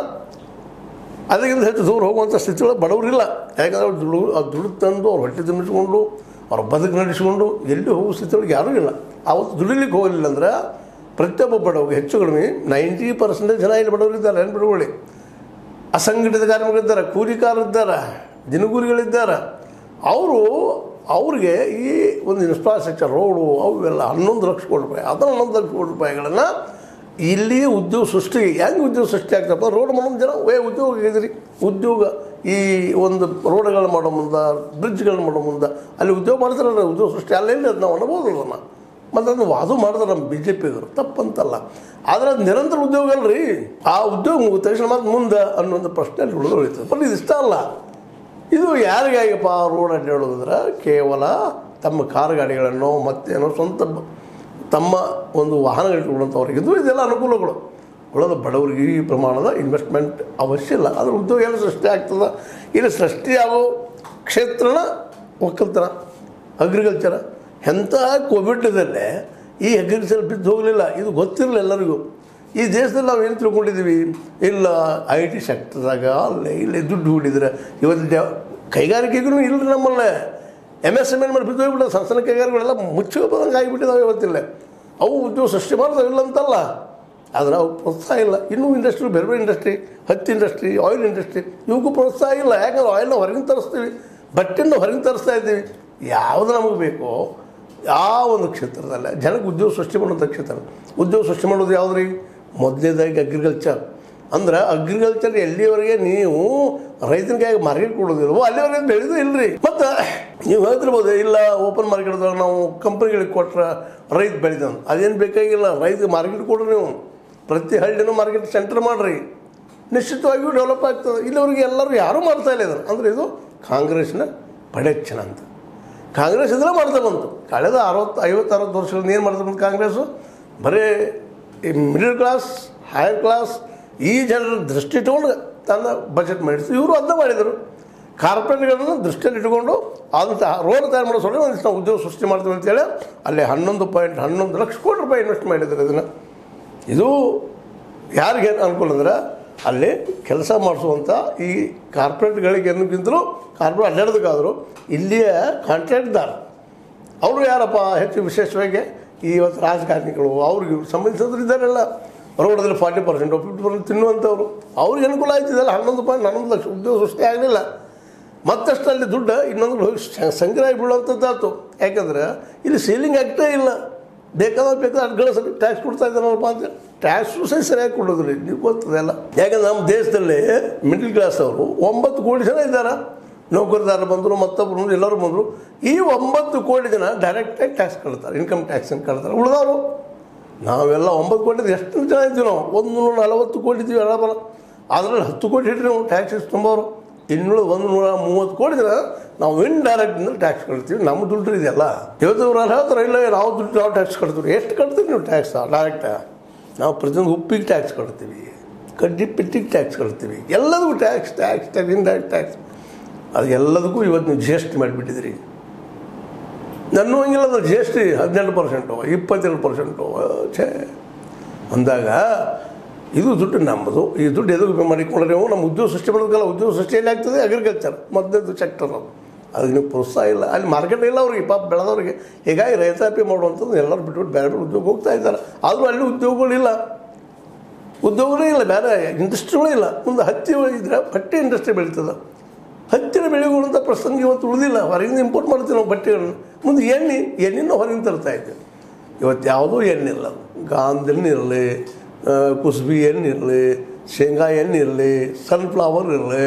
ಅದಕ್ಕಿಂತ ಹೆಚ್ಚು ದೂರ ಹೋಗುವಂಥ ಸ್ಥಿತಿಗಳು ಬಡವರಿಲ್ಲ ಯಾಕಂದ್ರೆ ಅವ್ರು ದುಡ್ಡು ಆ ದುಡ್ಡು ತಂದು ಅವ್ರು ಹೊಟ್ಟೆ ತುಂಬಿಸ್ಕೊಂಡು ಅವ್ರ ಬದುಕು ನಡೆಸ್ಕೊಂಡು ಎಲ್ಲಿ ಹೋಗೋ ಸ್ಥಿತಿಯೊಳಗೆ ಯಾರೂ ಇಲ್ಲ ಅವತ್ತು ದುಡಿಲಿಕ್ಕೆ ಹೋಗಲಿಲ್ಲ ಅಂದ್ರೆ ಪ್ರತಿಯೊಬ್ಬ ಬಡವ ಹೆಚ್ಚು ಕಡಿಮೆ ನೈಂಟಿ ಪರ್ಸೆಂಟೇಜ್ ಜನ ಇಲ್ಲಿ ಬಡವರಿದ್ದಾರೆ ಏನು ಬಿಡುಗಡೆ ಅಸಂಘಟಿತ ಕಾರ್ಮಿಕರಿದ್ದಾರೆ ಕೂಲಿಕಾರರಿದ್ದಾರೆ ದಿನಗೂಲಿಗಳಿದ್ದಾರೆ ಅವರು ಅವ್ರಿಗೆ ಈ ಒಂದು ಇನ್ಫ್ರಾಸ್ಟ್ರಕ್ಚರ್ ರೋಡು ಅವೆಲ್ಲ ಹನ್ನೊಂದು ಲಕ್ಷ ಕೋಟಿ ರೂಪಾಯಿ ಅದರ ಹನ್ನೊಂದು ಲಕ್ಷ ಕೋಟಿ ರೂಪಾಯಿಗಳನ್ನು ಇಲ್ಲಿ ಉದ್ಯೋಗ ಸೃಷ್ಟಿ ಹೆಂಗೆ ಉದ್ಯೋಗ ಸೃಷ್ಟಿ ಆಗ್ತಪ್ಪ ರೋಡ್ ಮಾಡೋ ಜನ ವೇ ಉದ್ಯೋಗ ಇದ್ರಿ ಉದ್ಯೋಗ ಈ ಒಂದು ರೋಡ್ಗಳು ಮಾಡೋ ಮುಂದೆ ಬ್ರಿಡ್ಜ್ಗಳನ್ನ ಮಾಡೋ ಮುಂದೆ ಅಲ್ಲಿ ಉದ್ಯೋಗ ಮಾಡ್ತಾರಲ್ಲ ಉದ್ಯೋಗ ಸೃಷ್ಟಿ ಅಲ್ಲೆಲ್ಲಿ ಅದು ನಾವು ಅನ್ಬೋದು ಅದನ್ನು ಮತ್ತು ಅದನ್ನು ವಾದು ಮಾಡಿದ್ರೆ ನಮ್ಮ ಬಿ ಜೆ ಪಿಗರು ತಪ್ಪಂತಲ್ಲ ಆದರೆ ಅದು ನಿರಂತರ ಉದ್ಯೋಗ ಅಲ್ರಿ ಆ ಉದ್ಯೋಗ ಮುಗಿದ ತಕ್ಷಣ ಮತ್ತೆ ಮುಂದೆ ಅನ್ನೋ ಒಂದು ಪ್ರಶ್ನೆ ಅಲ್ಲಿ ಉಳಿದು ಉಳಿತದೆ ಬಟ್ ಇದು ಇಷ್ಟ ಅಲ್ಲ ಇದು ಯಾರಿಗಾಗಪ್ಪ ರೋಡ್ ಅಡ್ಡಾಡೋದಂದ್ರೆ ಕೇವಲ ತಮ್ಮ ಕಾರ್ ಗಾಡಿಗಳನ್ನು ಮತ್ತೇನೋ ಸ್ವಂತ ಬ- ತಮ್ಮ ಒಂದು ವಾಹನಗಳಿಟ್ಕೊಳ್ಳುವಂಥವ್ರಿಗೆ ಇದು ಇದೆಲ್ಲ ಅನುಕೂಲಗಳು ಉಳಿದ ಬಡವರಿಗೆ ಈ ಪ್ರಮಾಣದ ಇನ್ವೆಸ್ಟ್ಮೆಂಟ್ ಅವಶ್ಯ ಇಲ್ಲ ಅದ್ರ ಉದ್ಯೋಗ ಎಲ್ಲ ಸೃಷ್ಟಿ ಆಗ್ತದೆ ಇಲ್ಲಿ ಸೃಷ್ಟಿಯಾಗೋ ಕ್ಷೇತ್ರನ ಒಕ್ಕಲ್ತನ ಅಗ್ರಿಕಲ್ಚರ ಎಂಥ ಕೋವಿಡ್ದಲ್ಲೇ ಈ ಅಗ್ರಿಕಲ್ಚರ್ ಬಿದ್ದು ಹೋಗಲಿಲ್ಲ ಇದು ಗೊತ್ತಿರಲಿಲ್ಲ ಎಲ್ಲರಿಗೂ ಈ ದೇಶದಲ್ಲಿ ನಾವು ಏನು ತಿಳ್ಕೊಂಡಿದ್ದೀವಿ ಇಲ್ಲ ಐ ಟಿ ಸೆಕ್ಟರ್ದಾಗ ಅಲ್ಲೇ ಇಲ್ಲೇ ದುಡ್ಡು ಹೂಡಿದ್ರೆ ಇವತ್ತು ಡೆ ಕೈಗಾರಿಕೆಗೂ ಇಲ್ಲರಿ ನಮ್ಮಲ್ಲೇ ಎಮ್ ಎಸ್ ಎಮ್ ಎನ್ ಮಾಡಿ ಬಿದ್ದು ಹೋಗ್ಬಿಟ್ಟು ಸಣ್ಣ ಸಣ್ಣ ಕೈಗಾರಿಕೆಗಳೆಲ್ಲ ಮುಚ್ಚೋದಂಗೆ ಆಗಿಬಿಟ್ಟಿದ್ದಾವೆ ಇವತ್ತಿಲ್ಲ ಅವು ಉದ್ಯೋಗ ಸೃಷ್ಟಿ ಮಾಡ್ತಾವೆ ಇಲ್ಲ ಅಂತಲ್ಲ ಆದರೆ ಅವು ಪ್ರೋತ್ಸಾಹ ಇಲ್ಲ ಇನ್ನೂ ಇಂಡಸ್ಟ್ರಿ ಬೇರೆ ಬೇರೆ ಇಂಡಸ್ಟ್ರಿ ಹತ್ತಿ ಇಂಡಸ್ಟ್ರಿ ಆಯಿಲ್ ಇಂಡಸ್ಟ್ರಿ ಇವಕ್ಕೂ ಪ್ರೋತ್ಸಾಹ ಇಲ್ಲ ಯಾಕಂದ್ರೆ ಆಯಿಲ್ನ ಹೊರಗಿನ ತರಿಸ್ತೀವಿ ಬಟ್ಟೆನ ಹೊರಗಿನ ತರಿಸ್ತಾ ಇದ್ದೀವಿ ಯಾವುದು ನಮಗೆ ಬೇಕೋ ಯಾವ ಒಂದು ಕ್ಷೇತ್ರದಲ್ಲ ಜನಕ್ಕೆ ಉದ್ಯೋಗ ಸೃಷ್ಟಿ ಮಾಡುವಂಥ ಕ್ಷೇತ್ರ ಉದ್ಯೋಗ ಸೃಷ್ಟಿ ಮಾಡೋದು ಯಾವ್ದು ರೀ ಮೊದಲನೇದಾಗಿ ಅಗ್ರಿಕಲ್ಚರ್ ಅಂದ್ರೆ ಅಗ್ರಿಕಲ್ಚರ್ ಎಲ್ಲಿವರೆಗೆ ನೀವು ರೈತನ ಕೈಗೆ ಮಾರ್ಕೆಟ್ ಕೊಡೋದಿಲ್ವೋ ಅಲ್ಲಿವರೆಗೆ ಬೆಳೆದು ಇಲ್ರಿ ಮತ್ತು ನೀವು ಹೇಳ್ತಿರ್ಬೋದು ಇಲ್ಲ ಓಪನ್ ಮಾರ್ಕೆಟ್ದಾಗ ನಾವು ಕಂಪ್ನಿಗಳಿಗೆ ಕೊಟ್ರೆ ರೈತ ಬೆಳೆದ ಅದೇನು ಬೇಕಾಗಿಲ್ಲ ರೈತ ಮಾರ್ಕೆಟ್ ಕೊಡ್ರಿ ನೀವು ಪ್ರತಿ ಹಳ್ಳಿನೂ ಮಾರ್ಕೆಟ್ ಸೆಂಟರ್ ಮಾಡಿರಿ ನಿಶ್ಚಿತವಾಗಿಯೂ ಡೆವಲಪ್ ಆಗ್ತದೆ ಇಲ್ಲಿವರೆಗೆ ಎಲ್ಲರೂ ಯಾರೂ ಮಾಡ್ತಾ ಇಲ್ಲ ಇದನ್ನು ಅಂದರೆ ಇದು ಕಾಂಗ್ರೆಸ್ನ ಪಡೆಚ್ಚನ ಅಂತ ಕಾಂಗ್ರೆಸ್ ಇದೆಲ್ಲ ಮಾಡ್ತಾ ಬಂತು ಕಳೆದ ಅರವತ್ತು ಐವತ್ತು ಅರವತ್ತು ವರ್ಷಗಳಿಂದ ಏನು ಮಾಡ್ತಾ ಬಂತು ಕಾಂಗ್ರೆಸ್ಸು ಬರೀ ಈ ಮಿಡಲ್ ಕ್ಲಾಸ್ ಹೈಯರ್ ಕ್ಲಾಸ್ ಈ ಜನರ ದೃಷ್ಟಿ ಇಟ್ಕೊಂಡು ತನ್ನ ಬಜೆಟ್ ಮಾಡಿತ್ತು ಇವರು ಅದನ್ನ ಮಾಡಿದರು ಕಾರ್ಪೊರೇಟ್ಗಳನ್ನು ದೃಷ್ಟಿಯಲ್ಲಿ ಇಟ್ಕೊಂಡು ಆದಂಥ ರೋಡ್ ತಯಾರು ಮಾಡೋ ಸಲ ಒಂದಿಷ್ಟು ನಾವು ಉದ್ಯೋಗ ಸೃಷ್ಟಿ ಮಾಡ್ತೀವಿ ಅಂತೇಳಿ ಅಲ್ಲಿ ಹನ್ನೊಂದು ಪಾಯಿಂಟ್ ಹನ್ನೊಂದು ಲಕ್ಷ ಕೋಟಿ ರೂಪಾಯಿ ಇನ್ವೆಸ್ಟ್ ಮಾಡಿದ್ದಾರೆ ಇದನ್ನು ಇದು ಯಾರಿಗೆ ಅನುಕೂಲ ಅಂದ್ರೆ ಅಲ್ಲಿ ಕೆಲಸ ಮಾಡಿಸುವಂಥ ಈ ಕಾರ್ಪೊರೇಟ್ಗಳಿಗೆ ಏನಕ್ಕಿಂತಲೂ ಕಾರ್ಪೊರೇಟ್ ಅಡ್ಡಾಡೋದಕ್ಕಾದರೂ ಇಲ್ಲಿಯ ಕಾಂಟ್ರಾಕ್ಟ್ದಾರ ಅವರು ಯಾರಪ್ಪ ಹೆಚ್ಚು ವಿಶೇಷವಾಗಿ ಈ ಇವತ್ತು ರಾಜಕಾರಣಿಗಳು ಅವ್ರಿಗೆ ಸಂಬಂಧಿಸಿದ್ರು ಇದ್ದಾರೆಲ್ಲ ರೋಡದಲ್ಲಿ ಫಾರ್ಟಿ ಪರ್ಸೆಂಟ್ ಫಿಫ್ಟಿ ಪರ್ಸೆಂಟ್ ತಿನ್ನುವಂಥವ್ರು ಅವ್ರಿಗೆ ಅನುಕೂಲ ಆಯ್ತಿದಲ್ಲ ಹನ್ನೊಂದು ಪಾಯಿಂಟ್ ಹನ್ನೊಂದು ಲಕ್ಷ ಉದ್ಯೋಗ ಸೃಷ್ಟಿ ಆಗಲಿಲ್ಲ ಮತ್ತಷ್ಟು ಅಲ್ಲಿ ದುಡ್ಡು ಇನ್ನೊಂದು ಹೋಗಿ ಸ- ಸಂಗ್ರಹ ಬೀಳುವಂಥದ್ದಾಯ್ತು ಯಾಕಂದ್ರೆ ಇಲ್ಲಿ ಸೀಲಿಂಗ್ ಆಗ್ತೇ ಇಲ್ಲ ಬೇಕಾದ್ರೆ ಬೇಕಾದ್ರೆ ಅಡ್ಗಳ ಸರಿ ಟ್ಯಾಕ್ಸ್ ಕೊಡ್ತಾ ಇದ್ದಾರಪ್ಪ ಅಂತ ಟ್ಯಾಕ್ಸು ಸಹ ಸರಿಯಾಗಿ ಕೊಡೋದಿಲ್ಲ ನೀವು ಗೊತ್ತದೆ ಅಲ್ಲ ಯಾಕಂದ್ರೆ ನಮ್ಮ ದೇಶದಲ್ಲಿ ಮಿಡ್ಲ್ ಕ್ಲಾಸ್ ಅವರು ಒಂಬತ್ತು ಕೋಟಿ ಜನ ಇದ್ದಾರೆ ನೌಕರದಾರ ಬಂದರು ಮತ್ತೊಬ್ಬರು ಬಂದ್ರು, ಎಲ್ಲರೂ ಬಂದರು ಈ ಒಂಬತ್ತು ಕೋಟಿ ಜನ ಡೈರೆಕ್ಟಾಗಿ ಟ್ಯಾಕ್ಸ್ ಕಳ್ತಾರೆ ಇನ್ಕಮ್ ಟ್ಯಾಕ್ಸ್ ಅಂತ ಕಳ್ತಾರೆ ಉಳಿದವರು ನಾವೆಲ್ಲ ಒಂಬತ್ತು ಕೋಟಿ ಎಷ್ಟು ಜನ ಇದ್ದೀವಿ ನಾವು ಒಂದು ನೂರ ನಲವತ್ತು ಕೋಟಿ ಇದ್ದೀವಿ ಎಲ್ಲ ಬರ ಅದರಲ್ಲಿ ಹತ್ತು ಕೋಟಿ ಇಟ್ಟರೆ ನಾವು ಟ್ಯಾಕ್ಸಸ್ ತುಂಬೋರು ಇನ್ನೂರು ಒಂದು ನೂರ ಮೂವತ್ತು ಕೋಟಿ ಜನ ನಾವು ಇನ್ ಡೈರೆಕ್ಟಿಂದ ಟ್ಯಾಕ್ಸ್ ಕಟ್ತೀವಿ ನಮ್ಮ ದುಡ್ಡು ಇದೆಯಲ್ಲ ಇವತ್ತು ಅವ್ರು ಅಲ್ಲಿ ಹೇಳ್ತಾರೆ ಇಲ್ಲ ನಾವು ದುಡ್ಡು ನಾವು ಟ್ಯಾಕ್ಸ್ ಕಟ್ತೀವಿ ಎಷ್ಟು ಕಟ್ತೀವಿ ನೀವು ಟ್ಯಾಕ್ಸ್ ಡೈರೆಕ್ಟ ನಾವು ಪ್ರತಿಯೊಂದು ಉಪ್ಪಿಗೆ ಟ್ಯಾಕ್ಸ್ ಕಟ್ತೀವಿ ಕಡ್ಡಿ ಪೆಟ್ಟಿಗೆ ಟ್ಯಾಕ್ಸ್ ಕಟ್ತೀವಿ ಎಲ್ಲದಕ್ಕೂ tax tax tax indirect tax ಅದು ಎಲ್ಲದಕ್ಕೂ ಇವತ್ತು ನೀವು ಜಿ ಎಸ್ ಟಿ ಮಾಡಿಬಿಟ್ಟಿದ್ದೀರಿ ನನ್ನ ಹಂಗಿಲ್ಲ ಅದು ಜಿ ಎಸ್ ಟಿ ಹದಿನೆಂಟು ಪರ್ಸೆಂಟು ಇಪ್ಪತ್ತೆರಡು ಪರ್ಸೆಂಟು ಛೇ ಅಂದಾಗ ಇದು ದುಡ್ಡು ನಮ್ಮದು ಈ ದುಡ್ಡು ಎದುರು ಮಾಡಿಕೊಂಡ್ರೆ ನೀವು ನಮ್ಮ ಉದ್ಯೋಗ ಸೃಷ್ಟಿ ಮಾಡೋದಕ್ಕಲ್ಲ ಉದ್ಯೋಗ ಸೃಷ್ಟಿಯಲ್ಲಿ ಆಗ್ತದೆ ಅಗ್ರಿಕಲ್ಚರ್ ಮೊದಲನೇದು ಸೆಕ್ಟರ್ ಅದು ಅದಕ್ಕೆ ನೀವು ಪ್ರೋತ್ಸಾಹ ಇಲ್ಲ ಅಲ್ಲಿ ಮಾರ್ಕೆಟ್ ಇಲ್ಲ ಅವ್ರಿಗೆ ಪಾಪ ಬೆಳೆದವ್ರಿಗೆ ಹೀಗಾಗಿ ರೈತಾಪಿ ಮಾಡುವಂಥದ್ದು ಎಲ್ಲರೂ ಬಿಟ್ಬಿಟ್ಟು ಬೇರೆ ಬೇರೆ ಉದ್ಯೋಗ ಹೋಗ್ತಾ ಇದ್ದಾರೆ ಆದರೂ ಅಲ್ಲಿ ಉದ್ಯೋಗಗಳಿಲ್ಲ ಉದ್ಯೋಗಗಳೇ ಇಲ್ಲ ಬೇರೆ ಇಂಡಸ್ಟ್ರಿಗಳೇ ಇಲ್ಲ ಮುಂದೆ ಹತ್ತಿ ಇದ್ರೆ ಬಟ್ಟೆ ಇಂಡಸ್ಟ್ರಿ ಬೆಳೀತದೆ ಹತ್ತಿರ ಬೆಳೆಯುವಂಥ ಪ್ರಸಂಗ ಇವತ್ತು ಉಳಿದಿಲ್ಲ ಹೊರಗಿಂದ ಇಂಪೋರ್ಟ್ ಮಾಡ್ತೀವಿ ನಾವು ಬಟ್ಟೆಗಳನ್ನ ಮುಂದೆ ಎಣ್ಣೆ ಎಣ್ಣೆನೂ ಹೊರಗಿಂದ ತರ್ತಾ ಇದ್ದೀವಿ ಇವತ್ತು ಯಾವುದೂ ಎಣ್ಣೆ ಇಲ್ಲ ಗಾಂಧಿ ಇರಲಿ ಕುಸ್ಬಿ ಎಣ್ಣೆ ಇರಲಿ ಶೇಂಗಾ ಎಣ್ಣೆ ಇರಲಿ ಸನ್ಫ್ಲವರ್ ಇರಲಿ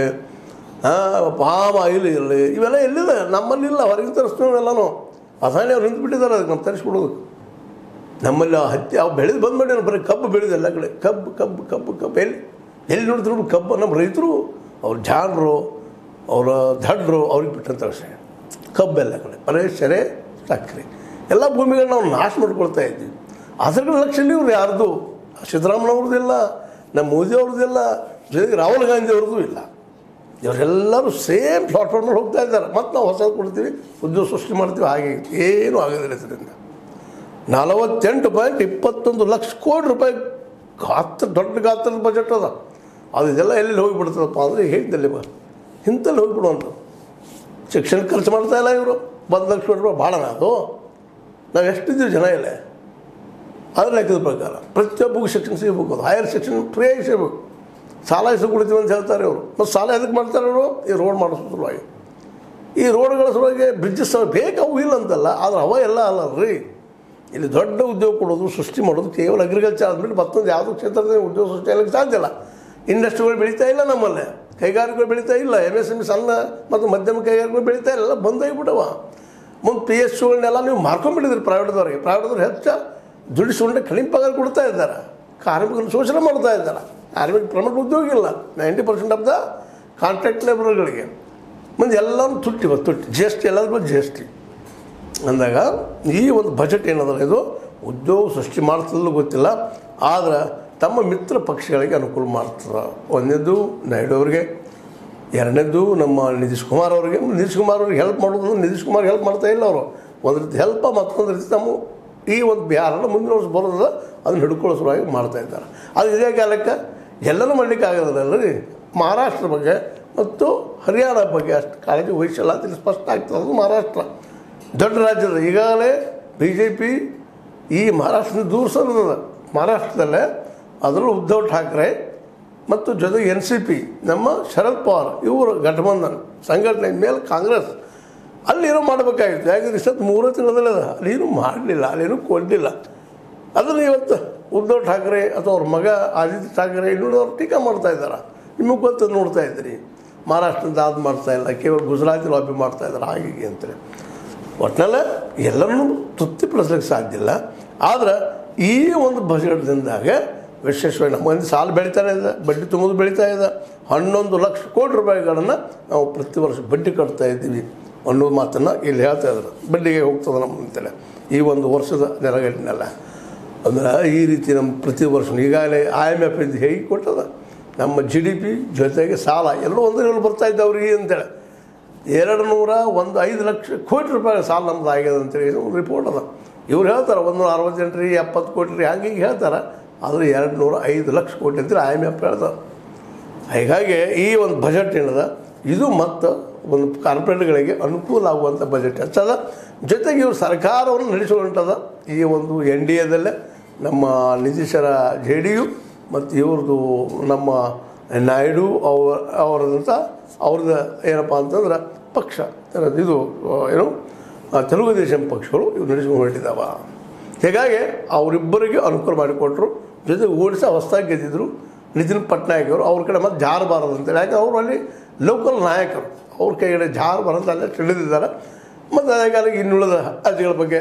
ಪಾಮ್ ಆಯಿಲ್ ಇರಲಿ ಇವೆಲ್ಲ ಎಲ್ಲಿದೆ ನಮ್ಮಲ್ಲಿಲ್ಲ ಹೊರಗಿನ ತರಿಸ್ತೀವಿ ಎಲ್ಲನೂ ಅಸಾಣಿ ಅವ್ರು ನಿಂತ್ಬಿಟ್ಟಿದ್ದಾರೆ ಅದಕ್ಕೆ ನಾವು ತರಿಸ್ಕೊಡೋದಕ್ಕೆ ನಮ್ಮಲ್ಲಿ ಆ ಹತ್ತಿ ಅವು ಬೆಳೆದು ಬಂದು ಮಾಡಿ ಬರೀ ಕಬ್ಬು ಬೆಳೆದು ಎಲ್ಲ ಕಡೆ ಕಬ್ಬು ಕಬ್ಬು ಕಬ್ಬು ಕಬ್ಬು ಎಲ್ಲಿ ಎಲ್ಲಿ ನೋಡಿದ್ರು ಕಬ್ಬು ನಮ್ಮ ರೈತರು ಅವ್ರ ಜಾಣರು ಅವರ ದಡ್ರು ಅವ್ರಿಗೆ ಬಿಟ್ಟಂಥ ವಿಷಯ ಕಬ್ಬೆಲ್ಲ ಕಡೆ ಬರೀ ಸೆರೆ ಸಕ್ಕರೆ ಎಲ್ಲ ಭೂಮಿಗಳನ್ನ ನಾವು ನಾಶ ಮಾಡ್ಕೊಳ್ತಾ ಇದ್ವಿ ಅದ್ರ ಲಕ್ಷಲ್ಲಿ ಇವ್ರು ಯಾರ್ದು ಸಿದ್ದರಾಮಯ್ಯವ್ರದ್ದು ಇಲ್ಲ ನಮ್ಮ ಮೋದಿ ಅವ್ರದ್ದಿಲ್ಲ ಜೊತೆಗೆ ರಾಹುಲ್ ಗಾಂಧಿ ಅವ್ರದ್ದು ಇಲ್ಲ ಇವರೆಲ್ಲರೂ ಸೇಮ್ ಪ್ಲಾಟ್ಫಾರ್ಮಲ್ಲಿ ಹೋಗ್ತಾ ಇದ್ದಾರೆ ಮತ್ತು ನಾವು ಹೊಸ ಕೊಡ್ತೀವಿ ಉದ್ಯೋಗ ಸೃಷ್ಟಿ ಮಾಡ್ತೀವಿ ಹಾಗೆ ಏನೂ ಆಗೋದಿಲ್ಲ ಇದರಿಂದ ನಲವತ್ತೆಂಟು ಪಾಯಿಂಟ್ ಇಪ್ಪತ್ತೊಂದು ಲಕ್ಷ ಕೋಟಿ ರೂಪಾಯಿ ಗಾತ್ರ ದೊಡ್ಡ ಗಾತ್ರದ ಬಜೆಟ್ ಅದ ಅದು ಇದೆಲ್ಲ ಎಲ್ಲಿ ಹೋಗಿಬಿಡ್ತದಪ್ಪ ಅಂದರೆ ಹೇಳಿದ್ದಲ್ಲಿ ಬಾ ಇಂಥಲ್ಲಿ ಹೋಗಿಬಿಡುವಂಥ ಶಿಕ್ಷಣ ಖರ್ಚು ಮಾಡ್ತಾ ಇಲ್ಲ ಇವರು ಒಂದು ಲಕ್ಷ ಕೋಟಿ ರೂಪಾಯಿ ಭಾಳನ ಅದು ನಾವು ಎಷ್ಟಿದ್ದೀವಿ ಜನ ಇಲ್ಲ ಅದ್ರ ಲೆಕ್ಕದ ಪ್ರಕಾರ ಪ್ರತಿಯೊಬ್ಬಗೂ ಶಿಕ್ಷಣ ಸಿಗಬೇಕು ಅದು ಹೈಯರ್ ಶಿಕ್ಷಣ ಫ್ರೀಯಾಗಿ ಸಿಗಬೇಕು ಸಾಲ ಹೆಸರು ಕೊಡ್ತೀವಿ ಅಂತ ಹೇಳ್ತಾರೆ ಅವರು ಮತ್ತು ಸಾಲ ಎದಕ್ಕೆ ಮಾಡ್ತಾರೆ ಅವರು ಈ ರೋಡ್ ಮಾಡಿಸೋ ಸಲುವಾಗಿ ಈ ರೋಡ್ಗಳ ಸಲುವಾಗಿ ಬ್ರಿಡ್ಜಸ್ ಬೇಕು ಅವು ಇಲ್ಲ ಅಂತಲ್ಲ ಆದ್ರೆ ಅವ ಎಲ್ಲ ಅಲ್ಲ ರೀ ಇಲ್ಲಿ ದೊಡ್ಡ ಉದ್ಯೋಗ ಕೊಡೋದು ಸೃಷ್ಟಿ ಮಾಡೋದು ಕೇವಲ ಅಗ್ರಿಕಲ್ಚರ್ ಆದ್ಮೇಲೆ ಮತ್ತೊಂದು ಯಾವುದೋ ಕ್ಷೇತ್ರದಲ್ಲಿ ಉದ್ಯೋಗ ಸೃಷ್ಟಿ ಆಗಲಿಕ್ಕೆ ಸಾಧ್ಯ ಇಲ್ಲ ಇಂಡಸ್ಟ್ರಿಗಳು ಬೆಳೀತಾ ಇಲ್ಲ ನಮ್ಮಲ್ಲಿ ಕೈಗಾರಿಕೆಗಳು ಬೆಳೀತಾ ಇಲ್ಲ ಎಮ್ ಎಸ್ ಎಮ್ ಸಣ್ಣ ಮತ್ತು ಮಧ್ಯಮ ಕೈಗಾರಿಕೆಗಳು ಬೆಳೀತಾ ಇಲ್ಲ ಎಲ್ಲ ಬಂದಾಗಿಬಿಟ್ಟವ ಮುಂದೆ ಪಿ ಎಸ್ ಯುಗಳನ್ನೆಲ್ಲ ನೀವು ಮಾರ್ಕೊಂಡ್ಬಿಟ್ಟಿದ್ರಿ ಪ್ರೈವೇಟ್ದವ್ರಿಗೆ ಪ್ರೈವೇಟ್ದವ್ರು ಹೆಚ್ಚು ದುಡಿಸ್ಕೊಂಡೆ ಕಡಿಮೆ ಪಗಾರ ಕೊಡ್ತಾ ಇದ್ದಾರೆ ಕಾರ್ಮಿಕರು ಶೋಷಣೆ ಮಾಡ್ತಾ ಇದ್ದಾರೆ ಕಾರ್ಮಿಕ ಪ್ರಮುಖ ಉದ್ಯೋಗ ಇಲ್ಲ ninety percent of the contract ಲೇಬರ್ಗಳಿಗೆ ಮುಂದೆ ಎಲ್ಲರೂ ತುಟ್ಟಿ ಇವತ್ತು ತುಟ್ಟಿ ಜಿ ಎಸ್ ಟಿ ಎಲ್ಲದ್ರ ಬಗ್ಗೆ ಜಿ ಎಸ್ ಟಿ ಅಂದಾಗ ಈ ಒಂದು ಬಜೆಟ್ ಏನದಲ್ಲ ಇದು ಉದ್ಯೋಗ ಸೃಷ್ಟಿ ಮಾಡ್ತದಲ್ಲೂ ಗೊತ್ತಿಲ್ಲ ಆದ್ರೆ ತಮ್ಮ ಮಿತ್ರ ಪಕ್ಷಗಳಿಗೆ ಅನುಕೂಲ ಮಾಡ್ತದೆ ಒಂದನೇದು ನಾಯ್ಡು ಅವರಿಗೆ ಎರಡನೇದು ನಮ್ಮ ನಿತೀಶ್ ಕುಮಾರ್ ಅವರಿಗೆ ನಿತೀಶ್ ಕುಮಾರ್ ಅವ್ರಿಗೆ ಹೆಲ್ಪ್ ಮಾಡೋದು ನಿತೀಶ್ ಕುಮಾರ್ ಹೆಲ್ಪ್ ಮಾಡ್ತಾ ಇಲ್ಲ ಅವರು ಒಂದು ರೀತಿ ಹೆಲ್ಪ ಮತ್ತೊಂದು ರೀತಿ ತಮ್ಮ ಈ ಒಂದು ಬಿಹಾರನ ಮುಂದಿನ ವರ್ಷ ಬರೋದಲ್ಲ ಅದನ್ನು ಹಿಡ್ಕೊಳ್ಳೋ ಸಲುವಾಗಿ ಮಾಡ್ತಾ ಇದ್ದಾರೆ ಅದು ಇದೇ ಕಾಲಕ್ಕೆ ಎಲ್ಲನೂ ಮಾಡಲಿಕ್ಕೆ ಆಗೋದಿಲ್ಲ ರೀ ಮಹಾರಾಷ್ಟ್ರ ಬಗ್ಗೆ ಮತ್ತು ಹರಿಯಾಣ ಬಗ್ಗೆ ಅಷ್ಟು ಕಾಳಜಿ ವಹಿಸಲ್ಲ ಅಂತ ಇಲ್ಲಿ ಸ್ಪಷ್ಟ ಆಗ್ತದೆ ಅದು ಮಹಾರಾಷ್ಟ್ರ ದೊಡ್ಡ ರಾಜ್ಯದ ಈಗಾಗಲೇ ಬಿ ಜೆ ಪಿ ಈ ಮಹಾರಾಷ್ಟ್ರದಿಂದ ದೂರ ಸರಿದ ಮಹಾರಾಷ್ಟ್ರದಲ್ಲೇ ಅದರಲ್ಲೂ ಉದ್ಧವ್ ಠಾಕ್ರೆ ಮತ್ತು ಜೊತೆಗೆ ಎನ್ ಸಿ ಪಿ ನಮ್ಮ ಶರದ್ ಪವಾರ್ ಇವರು ಗಠಬಂಧನ್ ಸಂಘಟನೆ ಮೇಲೆ ಕಾಂಗ್ರೆಸ್ ಅಲ್ಲೇನೋ ಮಾಡಬೇಕಾಗಿತ್ತು ಯಾಕಂದ್ರೆ ಇಷ್ಟೊತ್ತು ಮೂರು ತಿಂಗಳಲ್ಲಿ ಅದ ಅಲ್ಲೇನೂ ಮಾಡಲಿಲ್ಲ ಅಲ್ಲೇನೂ ಕೊಡಲಿಲ್ಲ ಅದನ್ನು ಇವತ್ತು ಉದ್ಧವ್ ಠಾಕ್ರೆ ಅಥವಾ ಅವ್ರ ಮಗ ಆದಿತ್ಯ ಠಾಕ್ರೆ ಇನ್ನೂರು ಅವ್ರು ಟೀಕಾ ಮಾಡ್ತಾ ಇದ್ದಾರೆ ನಿಮಗೆ ಗೊತ್ತು ನೋಡ್ತಾ ಇದ್ದೀರಿ ಮಹಾರಾಷ್ಟ್ರದ ಅದು ಮಾಡ್ತಾ ಇಲ್ಲ ಕೇವಲ ಗುಜರಾತಿ ಲಾಬಿ ಮಾಡ್ತಾ ಇದ್ದಾರೆ ಹಾಗೆ ಹೀಗೆ ಅಂತೇಳಿ ಒಟ್ಟಿನಲ್ಲ ಎಲ್ಲರನ್ನೂ ತೃಪ್ತಿಪಡಿಸ್ಲಿಕ್ಕೆ ಸಾಧ್ಯ ಇಲ್ಲ ಆದ್ರೆ ಈ ಒಂದು ಬಜೆಟ್ದಿಂದಾಗ ವಿಶೇಷವಾಗಿ ನಮ್ಮ ಮಂದಿ ಸಾಲ ಬೆಳೀತಾನೆ ಇದೆ ಬಡ್ಡಿ ತುಂಬೋದು ಬೆಳೀತಾ ಇದೆ ಹನ್ನೊಂದು ಲಕ್ಷ ಕೋಟಿ ರೂಪಾಯಿಗಳನ್ನು ನಾವು ಪ್ರತಿ ವರ್ಷ ಬಡ್ಡಿ ಕಟ್ತಾ ಇದ್ದೀವಿ ಅನ್ನೋ ಮಾತನ್ನು ಇಲ್ಲಿ ಹೇಳ್ತಾ ಇದ್ದಾರೆ ಬಡ್ಡಿಗೆ ಹೋಗ್ತದೆ ನಮ್ಮ ಅಂತೇಳಿ ಈ ಒಂದು ವರ್ಷದ ನೆಲಗಟ್ಟಿನೆಲ್ಲ ಅಂದ್ರೆ ಈ ರೀತಿ ನಮ್ಮ ಪ್ರತಿ ವರ್ಷ ಈಗಾಗಲೇ ಐ ಎಮ್ ಎಫ್ ಇದು ಹೇಗೆ ಕೊಟ್ಟದ ನಮ್ಮ ಜಿ ಡಿ ಪಿ ಜೊತೆಗೆ ಸಾಲ ಎಲ್ಲರೂ ಒಂದರಲ್ಲಿ ಬರ್ತಾ ಇದ್ದವ್ರಿಗೆ ಅಂತೇಳಿ ಎರಡು ನೂರ ಒಂದು ಐದು ಲಕ್ಷ ಕೋಟಿ ರೂಪಾಯಿ ಸಾಲ ನಮ್ದು ಆಗ್ಯದ ಅಂತೇಳಿ ಇದು ಒಂದು ರಿಪೋರ್ಟ್ ಅದ ಇವ್ರು ಹೇಳ್ತಾರೆ ಒಂದು ಅರವತ್ತೆಂಟು ರೀ ಎಪ್ಪತ್ತು ಕೋಟಿ ರೀ ಹಂಗೆ ಹಿಂಗೆ ಹೇಳ್ತಾರೆ ಆದರೆ ಎರಡು ನೂರ ಐದು ಲಕ್ಷ ಕೋಟಿ ಅಂತೇಳಿ ಐ ಎಮ್ ಎಫ್ ಹೇಳ್ತಾರೆ ಹೀಗಾಗಿ ಈ ಒಂದು ಬಜೆಟ್ ಏನದ ಇದು ಮತ್ತು ಒಂದು ಕಾರ್ಪೊರೇಟ್ಗಳಿಗೆ ಅನುಕೂಲ ಆಗುವಂಥ ಬಜೆಟ್ ಹೆಚ್ಚದ ಜೊತೆಗೆ ಇವರು ಸರ್ಕಾರವನ್ನು ನಡೆಸುವಂಥದ ಈ ಒಂದು ಎನ್ ಡಿ ಎದಲ್ಲೇ ನಮ್ಮ ನಿತೀಶರ ಜೆ ಡಿ ಯು ಮತ್ತು ಇವ್ರದ್ದು ನಮ್ಮ ನಾಯ್ಡು ಅವ್ರ ಅವರದಂಥ ಅವ್ರದ್ದು ಏನಪ್ಪ ಅಂತಂದ್ರೆ ಪಕ್ಷ ಏನದು ಇದು ಆ, ಏನು ಆ, ತೆಲುಗು ದೇಶಂ ಪಕ್ಷಗಳು ಇವು ನಡೆಸ್ಕೊಂಡು ಹೊರಟಿದ್ದಾವ ಹೀಗಾಗಿ ಅವರಿಬ್ಬರಿಗೆ ಅನುಕೂಲ ಮಾಡಿಕೊಟ್ರು ಜೊತೆಗೆ ಓಡಿಸಿ ಹೊಸ್ದಾಗಿ ಗೆದ್ದಿದ್ರು ನಿತಿನ್ ಪಟ್ನಾಯಕ್ ಅವರು ಅವ್ರ ಕಡೆ ಮತ್ತೆ ಜಾರಬಾರದು ಅಂತೇಳಿ ಯಾಕೆ ಅವರು ಅಲ್ಲಿ ಲೋಕಲ್ ನಾಯಕರು ಅವ್ರ ಕೈಗಡೆ ಜಾರಬಾರದು ಅಲ್ಲೇ ತಿಳಿದಿದ್ದಾರೆ ಮತ್ತು ಅದೇ ಕಾಲಕ್ಕೆ ಇನ್ನುಳಿದ ಅರ್ಜಿಗಳ ಬಗ್ಗೆ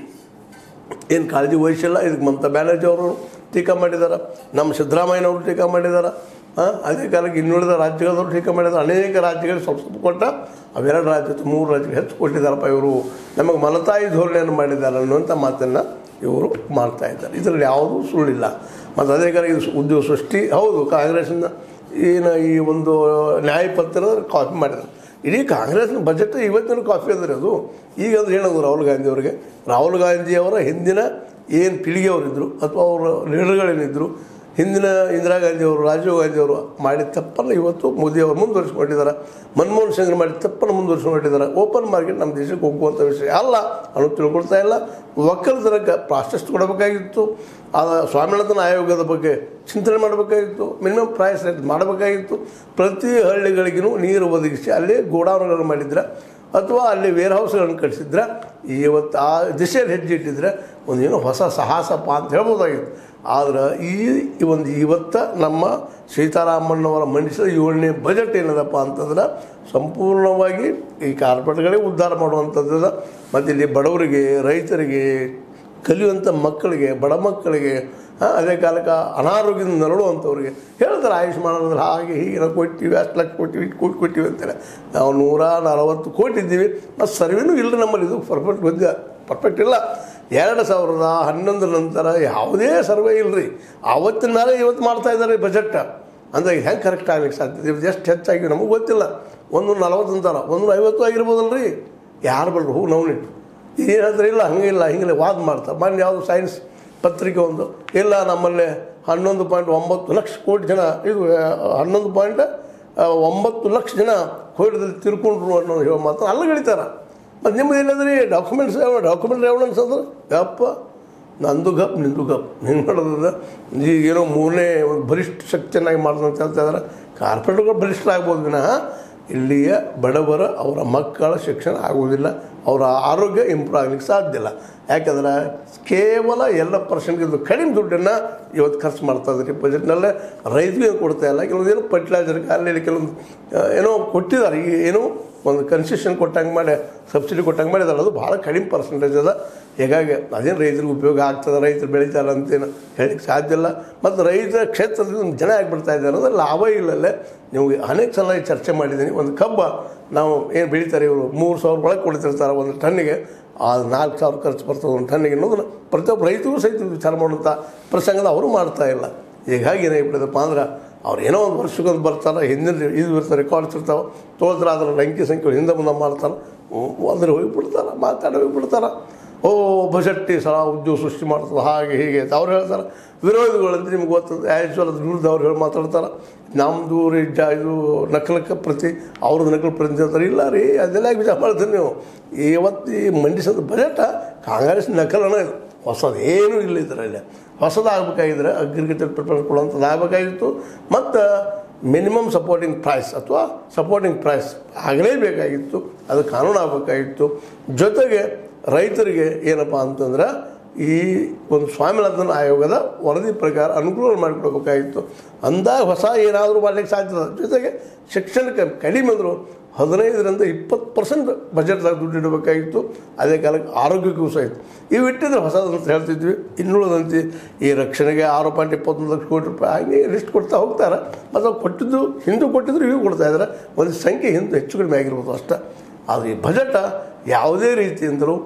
ಏನು ಕಾಳಜಿ ವಹಿಸಿಲ್ಲ ಇದಕ್ಕೆ ಮಮತಾ ಬ್ಯಾನರ್ಜಿ ಅವರು ಟೀಕಾ ಮಾಡಿದ್ದಾರೆ ನಮ್ಮ ಸಿದ್ದರಾಮಯ್ಯನವರು ಟೀಕಾ ಮಾಡಿದ್ದಾರೆ ಹಾಂ ಅದೇ ಕಾಲಕ್ಕೆ ಇನ್ನುಳಿದ ರಾಜ್ಯಗಳವರು ಟೀಕಾ ಮಾಡಿದ್ದಾರೆ ಅನೇಕ ರಾಜ್ಯಗಳು ಸ್ವಲ್ಪ ಸ್ವಲ್ಪ ಕೊಟ್ಟ ಅವೆರಡು ರಾಜ್ಯ ಅಥವಾ ಮೂರು ರಾಜ್ಯಗಳು ಹೆಚ್ಚು ಕೊಟ್ಟಿದ್ದಾರಪ್ಪ ಇವರು ನಮಗೆ ಮಲತಾಯಿ ಧೋರಣೆಯನ್ನು ಮಾಡಿದ್ದಾರೆ ಅನ್ನುವಂಥ ಮಾತನ್ನು ಇವರು ಮಾಡ್ತಾ ಇದ್ದಾರೆ ಇದರಲ್ಲಿ ಯಾವುದೂ ಸುಳ್ಳಿಲ್ಲ ಮತ್ತು ಅದೇ ಕಾಲ ಇದು ಉದ್ಯೋಗ ಸೃಷ್ಟಿ ಹೌದು ಕಾಂಗ್ರೆಸ್ನ ಏನು ಈ ಒಂದು ನ್ಯಾಯಪತ್ರ ಕಾಪಿ ಮಾಡಿದ್ದಾರೆ ಇಡೀ ಕಾಂಗ್ರೆಸ್ನ ಬಜೆಟ್ ಇವತ್ತಿನ ಕಾಪಿ ಅದ್ರಿ ಅದು ಈಗ ಅಂದ್ರೆ ಏನದು ರಾಹುಲ್ ಗಾಂಧಿ ಅವರಿಗೆ ರಾಹುಲ್ ಗಾಂಧಿ ಅವರ ಹಿಂದಿನ ಏನು ಪೀಳಿಗೆಯವರಿದ್ದರು ಅಥವಾ ಅವರ ಲೀಡರ್ಗಳೇನಿದ್ದರು ಹಿಂದಿನ ಇಂದಿರಾ ಗಾಂಧಿ ಅವರು ರಾಜೀವ್ ಗಾಂಧಿ ಅವರು ಮಾಡಿದ ತಪ್ಪನ್ನು ಇವತ್ತು ಮೋದಿ ಅವರು ಮುಂದುವರಿಸ್ಕೊಂಡಿದ್ದಾರೆ ಮನಮೋಹನ್ ಸಿಂಗ್ ಮಾಡಿದ ತಪ್ಪನ್ನು ಮುಂದುವರಿಸ್ಕೊಂಡಿದ್ದಾರೆ ಓಪನ್ ಮಾರ್ಕೆಟ್ ನಮ್ಮ ದೇಶಕ್ಕೆ ಹೋಗುವಂಥ ವಿಷಯ ಅಲ್ಲ ಅನ್ನೋ ತಿಳ್ಕೊಳ್ತಾ ಇಲ್ಲ ಒಕ್ಕಲತನಕ್ಕೆ ಪ್ರಾಶಸ್ತ್ಯ ಕೊಡಬೇಕಾಗಿತ್ತು ಆ ಸ್ವಾಮಿನಾಥನ್ ಆಯೋಗದ ಬಗ್ಗೆ ಚಿಂತನೆ ಮಾಡಬೇಕಾಗಿತ್ತು ಮಿನಿಮಮ್ ಪ್ರೈಸ್ ರೇಟ್ ಮಾಡಬೇಕಾಗಿತ್ತು ಪ್ರತಿ ಹಳ್ಳಿಗಳಿಗೂ ನೀರು ಒದಗಿಸಿ ಅಲ್ಲಿ ಗೋಡಾನುಗಳನ್ನು ಮಾಡಿದ್ರೆ ಅಥವಾ ಅಲ್ಲಿ ವೇರ್ ಹೌಸ್ಗಳನ್ನು ಕಟ್ಟಿಸಿದ್ರೆ ಇವತ್ತು ಆ ದಿಶೆಯಲ್ಲಿ ಹೆಜ್ಜೆ ಇಟ್ಟಿದ್ರೆ ಒಂದು ಏನೋ ಹೊಸ ಸಾಹಸಪ್ಪ ಅಂತ ಹೇಳ್ಬೋದಾಗಿತ್ತು ಆದ್ರೆ ಈ ಈ ಒಂದು ಇವತ್ತು ನಮ್ಮ ಸೀತಾರಾಮಣ್ಣವರ ಮಂಡಿಸಿದ ಏಳನೇ ಬಜೆಟ್ ಏನದಪ್ಪ ಅಂತಂದ್ರೆ ಸಂಪೂರ್ಣವಾಗಿ ಈ ಕಾರ್ಪೊರೇಟ್ಗಳೇ ಉದ್ಧಾರ ಮಾಡುವಂಥದ್ದು ಮತ್ತು ಇಲ್ಲಿ ಬಡವರಿಗೆ ರೈತರಿಗೆ ಕಲಿಯುವಂಥ ಮಕ್ಕಳಿಗೆ ಬಡ ಮಕ್ಕಳಿಗೆ ಆ, ಅದೇ ಕಾಲಕ್ಕೆ ಅನಾರೋಗ್ಯದಿಂದ ನರಳುವಂಥವ್ರಿಗೆ ಹೇಳ್ತಾರೆ ಆಯುಷ್ಮಾನ್ ಅಂದ್ರೆ ಹಾಗೆ ಹೀಗೆ ನಾವು ಕೊಟ್ಟಿವಿ ಅಷ್ಟು ಲಕ್ಷ ಕೊಟ್ಟಿವಿ ಇಷ್ಟು ಕೋಟಿ ಕೊಟ್ಟಿವಿ ಅಂತಾರೆ ನಾವು ನೂರ ನಲವತ್ತು ಕೋಟಿ ಇದ್ದೀವಿ ಮತ್ತು ಸರ್ವೇನೂ ಇಲ್ಲ ನಮ್ಮಲ್ಲಿ ಇದು ಪರ್ಫೆಕ್ಟ್ ಬಂದ ಪರ್ಫೆಕ್ಟ್ ಇಲ್ಲ ಎರಡು ಸಾವಿರದ ಹನ್ನೊಂದರ ನಂತರ ಯಾವುದೇ ಸರ್ವೆ ಇಲ್ಲರಿ ಆವತ್ತಿನ ಮೇಲೆ ಇವತ್ತು ಮಾಡ್ತಾ ಇದ್ದಾರೆ ಬಜೆಟ್ ಅಂದರೆ ಹೆಂಗೆ ಕರೆಕ್ಟ್ ಆಗ್ಲಿಕ್ಕೆ ಸಾಧ್ಯ ಇದು ಎಷ್ಟು ಹೆಚ್ಚಾಗಿ ನಮಗೆ ಗೊತ್ತಿಲ್ಲ ಒಂದು ನಲವತ್ತು ಅಂತಾರ ಒಂದು ಐವತ್ತು ಆಗಿರ್ಬೋದಲ್ರಿ ಯಾರು ಬಲ್ರು ಹೂ ನವನಿಟ್ಟು ಏನು ಹೇಳ್ತಾರೆ ಇಲ್ಲ ಹಂಗಿಲ್ಲ ಹಿಂಗಿಲ್ಲ ವಾದ ಮಾಡ್ತಾರೆ ಮೊನ್ನೆ ಯಾವುದು ಸೈನ್ಸ್ ಪತ್ರಿಕೆ ಒಂದು ಇಲ್ಲ ನಮ್ಮಲ್ಲಿ ಹನ್ನೊಂದು ಪಾಯಿಂಟ್ ಒಂಬತ್ತು ಲಕ್ಷ ಕೋಟಿ ಜನ ಇದು ಆ, ಹನ್ನೊಂದು ಪಾಯಿಂಟ್ ಒಂಬತ್ತು ಲಕ್ಷ ಜನ ಕೋವಿಡ್ದಲ್ಲಿ ತಿರ್ಕೊಂಡ್ರು ಅನ್ನೋ ಹೇಳೋ ಮಾತು ಅಲ್ಲಗಳಿತಾರೆ ಮತ್ತು ನಿಮ್ಮದು ಏನಂದ್ರಿ ಡಾಕ್ಯುಮೆಂಟ್ಸ್ ಡಾಕ್ಯುಮೆಂಟ್ ಎವಿಡೆನ್ಸ್ ಅಂದ್ರೆ ಯಪ್ಪ ನಂದು ಗಪ್ ನಿಂದು ಗಪ್ ಹಿಂಗೆ ಮಾಡೋದ ಈಗ ಏನೋ ಮೂರನೇ ಒಂದು ಬಲಿಷ್ಠ ಶಕ್ತಿಯನ್ನಾಗಿ ಮಾಡೋದು ಅಂತ ಹೇಳ್ತಾ ಇದ್ದಾರೆ ಕಾರ್ಪೊರೇಟ್ಗಳು ಬಲಿಷ್ಠ ಆಗ್ಬೋದು ವಿನಃ ಇಲ್ಲಿಯ ಬಡವರ ಅವರ ಮಕ್ಕಳ ಶಿಕ್ಷಣ ಆಗುವುದಿಲ್ಲ ಅವರ ಆರೋಗ್ಯ ಇಂಪ್ರೂವ್ ಆಗ್ಲಿಕ್ಕೆ ಸಾಧ್ಯ ಇಲ್ಲ ಯಾಕಂದ್ರೆ ಕೇವಲ ಎಲ್ಲ ಪರ್ಸೆಂಟ್ಗಿಂತ ಕಡಿಮೆ ದುಡ್ಡನ್ನು ಇವತ್ತು ಖರ್ಚು ಮಾಡ್ತಾ ಇದ್ದಾರೆ ಬಜೆಟ್ನಲ್ಲೇ ರೈತರಿಗೆ ಕೊಡ್ತಾ ಇಲ್ಲ ಕೆಲವೊಂದು ಏನೋ ಫರ್ಟಿಲೈಸರ್ಗೆ ಅಲ್ಲಿ ಕೆಲವೊಂದು ಆ, ಏನೋ ಕೊಟ್ಟಿದ್ದಾರೆ ಈಗ ಏನೋ ಒಂದು ಕನ್ಸೆಷನ್ ಕೊಟ್ಟಂಗೆ ಮಾಡಿ ಸಬ್ಸಿಡಿ ಕೊಟ್ಟಂಗೆ ಮಾಡಿದಾರೆ ಅದು ಭಾಳ ಕಡಿಮೆ ಪರ್ಸೆಂಟೇಜ್ ಅದ ಹೀಗಾಗಿ ಅದೇನು ರೈತರಿಗೆ ಉಪಯೋಗ ಆಗ್ತದೆ ರೈತರು ಬೆಳೀತಾರೆ ಅಂತೇನು ಹೇಳಲಿಕ್ಕೆ ಸಾಧ್ಯ ಇಲ್ಲ ಮತ್ತು ರೈತರ ಕ್ಷೇತ್ರದಲ್ಲಿ ಒಂದು ಜನ ಆಗಿಬಿಡ್ತಾ ಇದ್ದಾರೆ ಅಂದರೆ ಲಾಭ ಇಲ್ಲಲ್ಲೇ ನೀವು ಅನೇಕ ಸಲ ಚರ್ಚೆ ಮಾಡಿದ್ದೀನಿ ಒಂದು ಕಬ್ಬ ನಾವು ಏನು ಬೆಳೀತಾರೆ ಇವರು ಮೂರು ಸಾವಿರ ಒಳಗೆ ಕೊಡ್ತಿರ್ತಾರೆ ಒಂದು ಟನ್ನಿಗೆ ಆ ನಾಲ್ಕು ಸಾವಿರ ಖರ್ಚು ಬರ್ತದೆ ಒಂದು ಟನ್ನಿಗೆ ಅನ್ನೋದನ್ನ ಪ್ರತಿಯೊಬ್ಬ ರೈತರು ಸಹಿತ ವಿಚಾರ ಮಾಡುವಂಥ ಪ್ರಸಂಗದ ಅವರು ಮಾಡ್ತಾ ಇಲ್ಲ ಹೀಗಾಗಿ ಏನಾಗ್ಬಿಟ್ಟಿದಪ್ಪ ಅಂದ್ರೆ ಅವ್ರು ಏನೋ ಒಂದು ವರ್ಷಕ್ಕೊಂದು ಬರ್ತಾರೆ ಹಿಂದಿನ ಇದು ಇರ್ತಾರೆ ರೆಕಾರ್ಡ್ಸ್ ಇರ್ತಾವೆ ತೋಳ್ತಾರೆ ಅದ್ರ ಅಂಕಿ ಸಂಖ್ಯೆ ಹಿಂದೆ ಮುಂದೆ ಮಾಡ್ತಾರೆ ಅದ್ರ ಹೋಗಿಬಿಡ್ತಾರೆ ಮಾತಾಡಿ ಹೋಗಿಬಿಡ್ತಾರೆ ಓ ಬಜೆಟ್ ಈ ಸಲ ಉದ್ಯೋಗ ಸೃಷ್ಟಿ ಮಾಡ್ತದೆ ಹಾಗೆ ಹೀಗೆ ಅಂತ ಅವ್ರು ಹೇಳ್ತಾರೆ ವಿರೋಧಿಗಳಂದ್ರೆ ನಿಮ್ಗೆ ಗೊತ್ತದ ಆ್ಯಕ್ಚುಲ್ ಅದ್ರ ವಿರುದ್ಧ ಅವ್ರು ಹೇಳಿ ಮಾತಾಡ್ತಾರೆ ನಮ್ಮದು ರೀ ಜ ಇದು ನಕಲಕ್ಕೆ ಪ್ರತಿ ಅವ್ರದ್ದು ನಕಲು ಪ್ರತಿ ಅಂತಾರೆ ಇಲ್ಲ ರೀ ಅದೆಲ್ಲ ಯಾಕೆ ವಿಚಾರ ಮಾಡ್ತೀರಿ ನೀವು ಇವತ್ತು ಈ ಮಂಡಿಸೋದು ಬಜೆಟ ಕಾಂಗ್ರೆಸ್ ನಕಲನ ಇದು ಹೊಸದು ಏನೂ ಇಲ್ಲ ಇದರಲ್ಲಿ ಹೊಸದಾಗಬೇಕಾಗಿದ್ರೆ ಅಗ್ರಿಕಲ್ಚರ್ ಪ್ರಿಪೇರ್ ಕೊಡುವಂಥದ್ದು ಆಗಬೇಕಾಗಿತ್ತು ಮತ್ತು ಮಿನಿಮಮ್ ಸಪೋರ್ಟಿಂಗ್ ಪ್ರೈಸ್ ಅಥವಾ ಸಪೋರ್ಟಿಂಗ್ ಪ್ರೈಸ್ ಆಗಲೇಬೇಕಾಗಿತ್ತು ಅದು ಕಾನೂನು ಆಗಬೇಕಾಗಿತ್ತು ಜೊತೆಗೆ ರೈತರಿಗೆ ಏನಪ್ಪ ಅಂತಂದ್ರೆ ಈ ಒಂದು ಸ್ವಾಮಿನಾಥನ್ ಆಯೋಗದ ವರದಿ ಪ್ರಕಾರ ಅನುಕೂಲ ಮಾಡಿಕೊಡ್ಬೇಕಾಗಿತ್ತು ಅಂದಾಗ ಹೊಸ ಏನಾದರೂ ಮಾಡಲಿಕ್ಕೆ ಸಾಧ್ಯ ಜೊತೆಗೆ ಶಿಕ್ಷಣಕ್ಕೆ ಕಡಿಮೆ ಅಂದರು ಹದಿನೈದರಿಂದ ಇಪ್ಪತ್ತು ಪರ್ಸೆಂಟ್ ಬಜೆಟ್ದಾಗ ದುಡ್ಡು ಇಡಬೇಕಾಗಿತ್ತು ಅದೇ ಕಾಲಕ್ಕೆ ಆರೋಗ್ಯಕ್ಕೂ ಸಹಿತ ಇವು ಇಟ್ಟಿದ್ರೆ ಹೊಸದಂತ ಹೇಳ್ತಿದ್ವಿ ಇನ್ನುಳಿದಂತೆ ಈ ರಕ್ಷಣೆಗೆ ಆರು ಪಾಯಿಂಟ್ ಇಪ್ಪತ್ತೊಂದು ಲಕ್ಷ ಕೋಟಿ ರೂಪಾಯಿ ಹಾಗೆ ಲಿಸ್ಟ್ ಕೊಡ್ತಾ ಹೋಗ್ತಾರೆ ಮತ್ತು ಅವ್ರು ಕೊಟ್ಟಿದ್ದು ಹಿಂದೂ ಕೊಟ್ಟಿದ್ರು ಇವು ಕೊಡ್ತಾ ಇದ್ದಾರೆ ಒಂದು ಸಂಖ್ಯೆ ಹಿಂದೆ ಹೆಚ್ಚು ಕಡಿಮೆ ಆಗಿರ್ಬೋದು ಅಷ್ಟೇ ಆದರೆ ಈ ಬಜೆಟ ಯಾವುದೇ ರೀತಿಯಿಂದಲೂ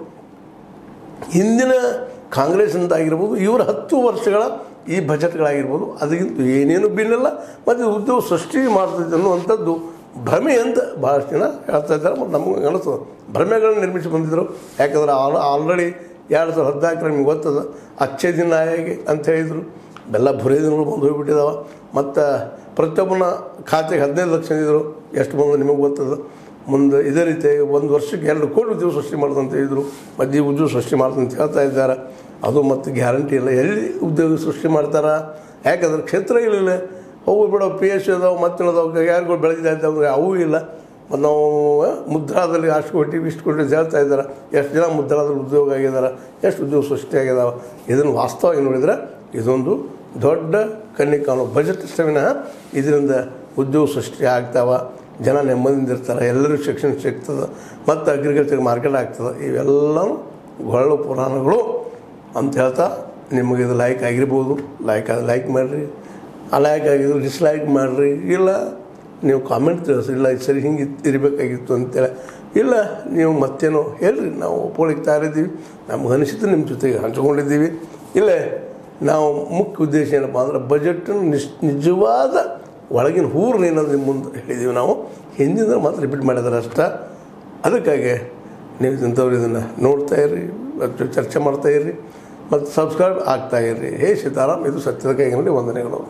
ಹಿಂದಿನ ಕಾಂಗ್ರೆಸ್ನಿಂದ ಆಗಿರ್ಬೋದು ಇವರ ಹತ್ತು ವರ್ಷಗಳ ಈ ಬಜೆಟ್ಗಳಾಗಿರ್ಬೋದು ಅದಕ್ಕಿಂತ ಏನೇನು ಬಿಲ್ಲಿಲ್ಲ ಮತ್ತು ಉದ್ಯೋಗ ಸೃಷ್ಟಿ ಮಾಡ್ತದೆ ಅನ್ನುವಂಥದ್ದು ಭ್ರಮೆ ಅಂತ ಭಾಳಷ್ಟು ಜನ ಹೇಳ್ತಾ ಇದ್ದಾರೆ ಮತ್ತು ನಮಗೆ ಅನಿಸ್ತದೆ ಭ್ರಮೆಗಳನ್ನ ನಿರ್ಮಿಸಿ ಬಂದಿದ್ದರು ಯಾಕಂದ್ರೆ ಆಲ್ ಆಲ್ರೆಡಿ ಎರಡು ಸಾವಿರದ ಹದಿನಾಲ್ಕರ ನಿಮ್ಗೆ ಗೊತ್ತದ ಅಚ್ಚೆ ದಿನ ಹೇಗೆ ಅಂತ ಹೇಳಿದರು ಎಲ್ಲ ಬುರೇ ದಿನಗಳು ಬಂದು ಹೋಗ್ಬಿಟ್ಟಿದಾವೆ ಮತ್ತು ಪ್ರತಿಯೊಬ್ಬನ ಖಾತೆಗೆ ಹದಿನೈದು ಲಕ್ಷ ಇದ್ದರು ಎಷ್ಟು ಬಂದು ನಿಮಗೆ ಗೊತ್ತದ ಮುಂದೆ ಇದೇ ರೀತಿ ಒಂದು ವರ್ಷಕ್ಕೆ ಎರಡು ಕೋಟಿ ಉದ್ಯೋಗ ಸೃಷ್ಟಿ ಮಾಡ್ದಂತ ಹೇಳಿದರು ಮಧ್ಯೆ ಉದ್ಯೋಗ ಸೃಷ್ಟಿ ಮಾಡ್ದಂತ ಹೇಳ್ತಾ ಇದ್ದಾರೆ ಅದು ಮತ್ತು ಗ್ಯಾರಂಟಿ ಇಲ್ಲ ಎಲ್ಲಿ ಉದ್ಯೋಗ ಸೃಷ್ಟಿ ಮಾಡ್ತಾರೆ ಯಾಕಂದ್ರೆ ಕ್ಷೇತ್ರಗಳಿಲ್ಲ ಅವು ಬಿಡೋ ಪಿ ಎಸ್ ಅದಾವೆ ಮತ್ತಿನ ಅದಾವೆ ಯಾರಿಗೂ ಬೆಳೆದಿದೆ ಅಂತಂದ್ರೆ ಅವು ಇಲ್ಲ ಮತ್ತು ನಾವು ಮುದ್ರಾದಲ್ಲಿ ಅಷ್ಟು ಕೊಟ್ಟಿವಿ ಇಷ್ಟು ಕೊಟ್ಟಿವಿ ಅಂತ ಹೇಳ್ತಾ ಇದ್ದಾರೆ ಎಷ್ಟು ಜನ ಮುದ್ರಾದಲ್ಲಿ ಉದ್ಯೋಗ ಆಗಿದ್ದಾರೆ ಎಷ್ಟು ಉದ್ಯೋಗ ಸೃಷ್ಟಿ ಆಗಿದಾವೆ ಇದನ್ನು ವಾಸ್ತವವಾಗಿ ನೋಡಿದರೆ ಇದೊಂದು ದೊಡ್ಡ ಕಣ್ಣಿಗೆ ಕಾಣೋ ಬಜೆಟ್ ವಿನಃ ಇದರಿಂದ ಉದ್ಯೋಗ ಸೃಷ್ಟಿ ಆಗ್ತಾವ ಜನ ನೆಮ್ಮದಿಯಿಂದ ಇರ್ತಾರೆ ಎಲ್ಲರಿಗೂ ಶಿಕ್ಷಣ ಸಿಗ್ತದೆ ಮತ್ತು ಅಗ್ರಿಕಲ್ಚರ್ ಮಾರ್ಕೆಟ್ ಆಗ್ತದೆ ಇವೆಲ್ಲವೂ ಗೊಳ್ಳು ಪುರಾಣಗಳು ಅಂತ ಹೇಳ್ತಾ ನಿಮಗೆ ಇದು ಲೈಕ್ ಆಗಿರ್ಬೋದು ಲೈಕ್ ಆದ್ರೆ ಲೈಕ್ ಮಾಡಿರಿ ಆ ಲೈಕ್ ಆಗಿದ್ರು ಡಿಸ್ಲೈಕ್ ಮಾಡಿರಿ ಇಲ್ಲ ನೀವು ಕಾಮೆಂಟ್ ತಿಳಿಸಿ ಇಲ್ಲ ಇದು ಸರಿ ಹಿಂಗೆ ಇರಬೇಕಾಗಿತ್ತು ಅಂತೇಳಿ ಇಲ್ಲ ನೀವು ಮತ್ತೇನೋ ಹೇಳ್ರಿ ನಾವು ಒಪ್ಕೊಳ್ಳಿಕ್ಕೆ ತಯಾರಿದ್ದೀವಿ ನಮ್ಗೆ ಅನಿಸಿದ್ದು ನಿಮ್ಮ ಜೊತೆಗೆ ಹಂಚ್ಕೊಂಡಿದ್ದೀವಿ ಇಲ್ಲೇ ನಾವು ಮುಖ್ಯ ಉದ್ದೇಶ ಏನಪ್ಪ ಅಂದ್ರೆ ಬಜೆಟನ್ನು ನಿಶ್ ನಿಜವಾದ ಒಳಗಿನ ಹೂರ್ನ ಏನಾದ್ರು ನಿಮ್ಮ ಮುಂದೆ ಹೇಳಿದ್ದೀವಿ ನಾವು ಹಿಂದಿನ ಮಾತ್ರ ರಿಪೀಟ್ ಮಾಡಿದಾರೆ ಅಷ್ಟ ಅದಕ್ಕಾಗಿ ನೀವು ಇಂಥವ್ರು ಇದನ್ನು ನೋಡ್ತಾ ಇರ್ರಿ ಮತ್ತು ಚರ್ಚೆ ಮಾಡ್ತಾ ಇರ್ರಿ ಮತ್ತು ಸಬ್ಸ್ಕ್ರೈಬ್ ಆಗ್ತಾ ಇರ್ರಿ ಹೇ ಸೀತಾರಾಮ್ ಇದು ಸತ್ಯದ ಕೈಗಳಲ್ಲಿ ವಂದನೆಗಳು